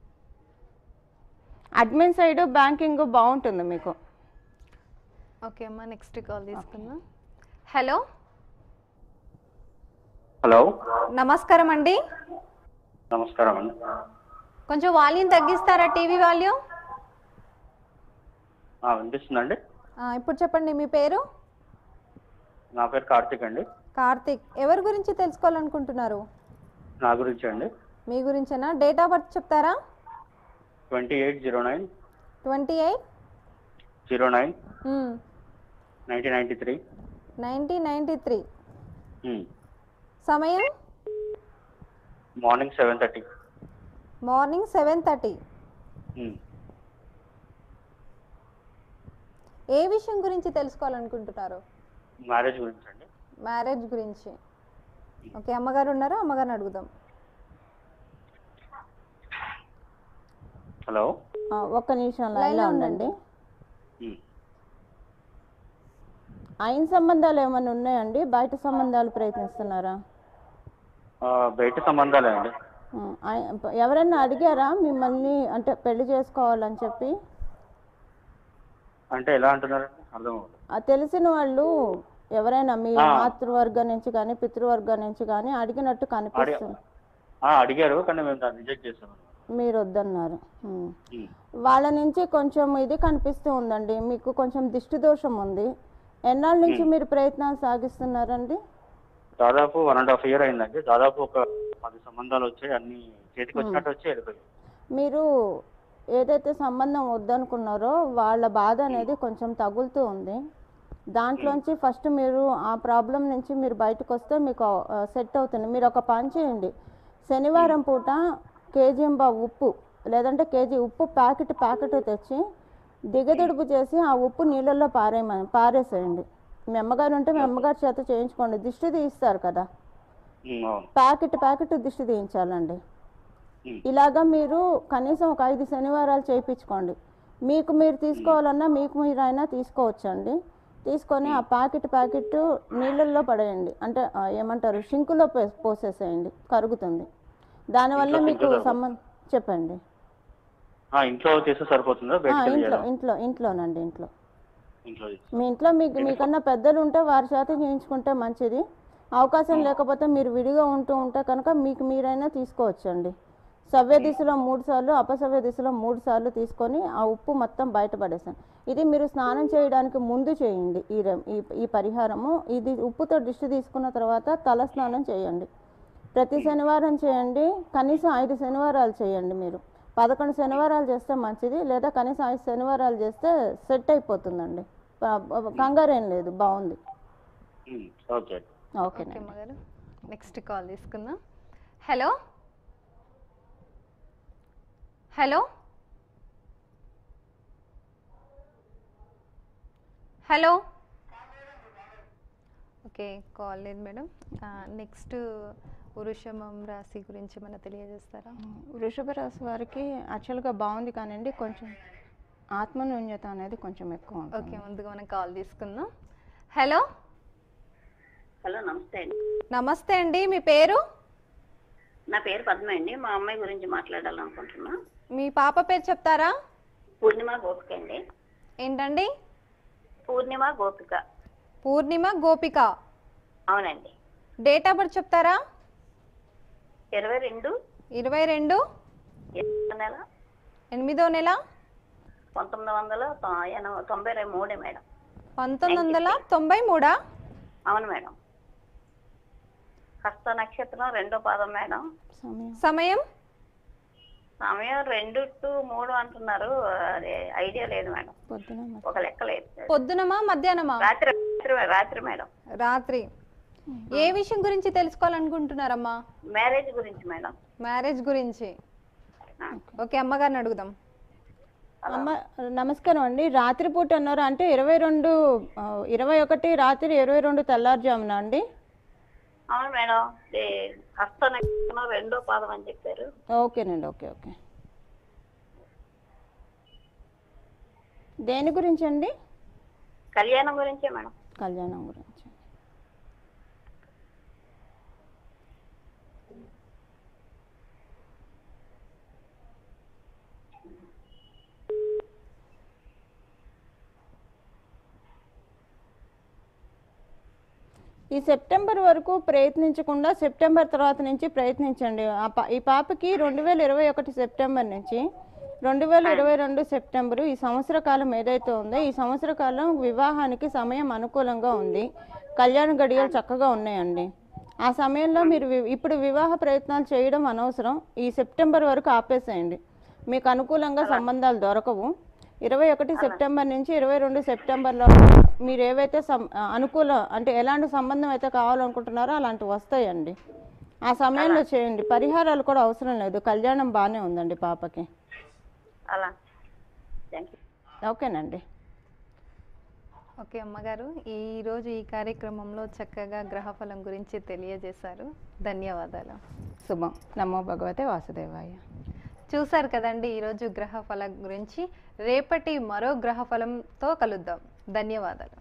అడ్మిన్ సైడ్ బ్యాంకింగ్ బాగుంటుంది మీకు ఓకే అమ్మా నెక్స్ట్ కాల్ తీసుకుందాం హలో హలో నమస్కారం అండి నమస్కారం అండి కొంచెం వాల్యూమ్ తగ్గిస్తారా టీవీ వాల్యూమ్ ఆ, వినిపిస్తుందండి ఇప్పుడు చెప్పండి మీ పేరు నా పేరు కార్తిక్ అండి కార్తిక్ ఎవరి గురించి తెలుసుకోవాలనుకుంటున్నారు నా గురించి అండి మీ గురించేనా డేట్ ఆఫ్ బర్త్ చెప్తారా twenty eight zero nine twenty eight zero nine nineteen ninety three nineteen ninety three సమయం morning seven thirty morning seven thirty ఏ విషయం గురించి తెలుసుకోవాలనుకుంటున్నారు మ్యారేజ్ గురించి అండి మ్యారేజ్ గురించి ఓకే అమ్మగారు ఉన్నారా అమ్మగారిని అడుగుదాం హలో ఆ, ఒక్క నిమిషం లైన్లో లైన్లో ఉండండి. ఉండండి అయిన సంబంధాలు ఏమైనా ఉన్నాయండి బయట సంబంధాలు ప్రయత్నిస్తున్నారా ఆ, బయట సంబంధాలే అండి ఉమ్, ఆయ- ఎవరైనా అడిగారా మిమ్మల్ని అంటే పెళ్లి చేసుకోవాలని చెప్పి అంటే ఎలా అంటున్నారండి అర్థం అవ్వదు. ఆ తెలిసిన వాళ్ళు ఎవరైనా మీ ఆ. మాతృవర్గం నుంచి కానీ పితృవర్గం నుంచి కానీ అడిగినట్టు కనిపిస్తుంది ఆ, అడిగారు కానీ మేము దాన్ని రిజెక్ట్ చేసాం మీరు వద్దన్నారు ఉమ్. వాళ్ళ నుంచి కొంచెం ఇది కనిపిస్తూ ఉందండి మీకు కొంచెం దిష్టి దోషం ఉంది ఎన్నాళ్ళ నుంచి మీరు ప్రయత్నాలు సాగిస్తున్నారండి దాదాపు వన్ అండ్ హాఫ్ ఇయర్ అయిందండి దాదాపు ఒక పది సంబంధాలు వచ్చాయి అన్ని చేతికి వచ్చినట్టు వచ్చి వెళ్ళిపోయాయి మీరు ఏదైతే సంబంధం వద్దనుకున్నారో వాళ్ళ బాధ అనేది కొంచెం తగులుతూ ఉంది దాంట్లోంచి ఫస్ట్ మీరు ఆ ప్రాబ్లం నుంచి మీరు బయటకు వస్తే మీకు సెట్ అవుతుంది మీరు ఒక పని చేయండి శనివారం పూట కేజీంబా ఉప్పు లేదంటే కేజీ ఉప్పు ప్యాకెట్ ప్యాకెట్ తెచ్చి దిగదుడుపు చేసి ఆ ఉప్పు నీళ్ళల్లో పారేయమని పారేసేయండి మీ అమ్మగారు ఉంటే మీ అమ్మగారి చేత చేయించుకోండి దిష్టి తీస్తారు కదా ఉమ్, అవును ప్యాకెట్ ప్యాకెట్ దిష్టి తీయించాలండి ఉమ్. ఇలాగా మీరు కనీసం ఒక ఐదు శనివారాలు చేయించుకోండి మీకు మీరు తీసుకోవాలన్నా మీకు మీరైనా తీసుకోవచ్చండి తీసుకొని ఆ ప్యాకెట్ ప్యాకెట్ నీళ్ళల్లో పడేయండి అంటే ఆ, ఏమంటారు షింకులో పే- పోసేసేయండి కరుగుతుంది దానివల్ల ఇంట్లో మీకు తింటుందా? సంబంధం చెప్పండి ఆ, ఇంట్లో చేస్తే సరిపోతుందా ఆ, బయటకు ఇంట్లో వెళ్ళి ఇంట్లో ఇంట్లోనండి ఇంట్లో ఇంట్లో చేస్తే. మీ ఇంట్లో మీకు మీకన్నా పెద్దలు ఉంటే వారి చేత చేయించుకుంటే మంచిది అవకాశం లేకపోతే మీరు విడిగా ఉంటూ ఉంటే కనుక మీకు మీరైనా తీసుకోవచ్చండి సవ్య దిశలో మూడు సార్లు అపసవ్య దిశలో మూడు సార్లు తీసుకొని ఆ ఉప్పు మొత్తం బయటపడేసాను ఇది మీరు స్నానం చేయడానికి ముందు చేయండి ఈ రెమ్- ఈ ఈ పరిహారము ఇది ఉప్పుతో దిష్టి తీసుకున్న తర్వాత తల స్నానం చేయండి ప్రతి శనివారం చేయండి కనీసం ఐదు శనివారాలు చేయండి మీరు పదకొండు శనివారాలు చేస్తే మంచిది లేదా కనీసం ఐదు శనివారాలు చేస్తే సెట్ అయిపోతుందండి ప- కంగారు ఏం లేదు బాగుంది ఉమ్, ఓకే ఓకే ఓకేనండి అమ్మగారు నెక్స్ట్ కాల్ తీసుకుందాం hello hello hello okay call లేదు మేడం నెక్స్ట్ వృషభం రాశి గురించి మన తెలియజేస్తారా వృషభ రాశి వారికి యాక్చువల్గా బాగుంది కానివ్వండి కొంచెం ఆత్మన్యూన్యత అనేది కొంచెం ఎక్కువ ఓకే ఉంటుంది ముందుగా మనం కాల్ తీసుకుందాం హలో హలో నమస్తే అండి నమస్తే అండి మీ పేరు నా పేరు పద్మ అండి మా అమ్మాయి గురించి మాట్లాడాలనుకుంటున్నా మీ పాప పేరు చెప్తారా పూర్ణిమ గోపిక అండి ఏంటండి పూర్ణిమ గోపిక పూర్ణిమ గోపిక అవునండి డేట్ ఆఫ్ బర్త్ చెప్తారా ఇరవై రెండు ఇరవై రెండు ఎనిమిదో నెల ఎనిమిదో నెల పంతొమ్మిది వందల తొ- ఎనభై తొంభై రె- మూడే మేడం పంతొమ్మిది వందల తొంభై మూడా అవును మేడం హస్త నక్షత్రం రెండో పాదం మేడం సమయం సమయం సమయం రెండు టు మూడు అంటున్నారు అది ఐడియా లేదు మేడం పొద్దున ఒక లెక్క లేదు పొద్దునమా మధ్యాహ్నమా రాత్రి రాత్రి రాత్రి మేడం రాత్రి ఏ విషయం గురించి తెలుసుకోవాలనుకుంటున్నారమ్మా మ్యారేజ్ గురించి మేడం మ్యారేజ్ గురించి ఓకే అమ్మగారిని అడుగుదాం అమ్మ నమస్కారం అండి రాత్రిపూట అన్నారు అంటే ఇరవై రెండు ఆ, ఇరవై ఒకటి రాత్రి ఇరవై రెండు తెల్లారుజామున అండి అవును మేడం ఇది హస్త నక్షత్రం రెండో పాదం అని చెప్పారు ఓకేనండి ఓకే ఓకే దేని గురించి అండి కళ్యాణం గురించే మేడం కళ్యాణం గురించి ఈ సెప్టెంబర్ వరకు ప్రయత్నించకుండా సెప్టెంబర్ తర్వాత నుంచి ప్రయత్నించండి ఆ పా- ఈ పాపకి రెండు వేల ఇరవై ఒకటి సెప్టెంబర్ నుంచి రెండు వేల ఇరవై రెండు సెప్టెంబరు ఈ సంవత్సర కాలం ఏదైతే ఉందో ఈ సంవత్సర కాలం వివాహానికి సమయం అనుకూలంగా ఉంది కళ్యాణ గడియలు చక్కగా ఉన్నాయండి ఆ సమయంలో మీరు వి- ఇప్పుడు వివాహ ప్రయత్నాలు చేయడం అనవసరం ఈ సెప్టెంబర్ వరకు ఆపేసేయండి మీకు అనుకూలంగా సంబంధాలు దొరకవు ఇరవై ఒకటి సెప్టెంబర్ నుంచి ఇరవై రెండు సెప్టెంబర్లో మీరు ఏవైతే సం అనుకూల అంటే ఎలాంటి సంబంధం అయితే కావాలనుకుంటున్నారో అలాంటివి వస్తాయండి ఆ సమయంలో చేయండి పరిహారాలు కూడా అవసరం లేదు కళ్యాణం బాగానే ఉందండి పాపకి అలా థ్యాంక్ యూ ఓకేనండి ఓకే అమ్మగారు ఈ రోజు ఈ కార్యక్రమంలో చక్కగా గ్రహఫలం గురించి తెలియజేశారు ధన్యవాదాలు శుభం నమో భగవతే వాసుదేవాయ చూశారు కదండి ఈరోజు గ్రహఫలం గురించి రేపటి మరో గ్రహఫలంతో కలుద్దాం ధన్యవాదాలు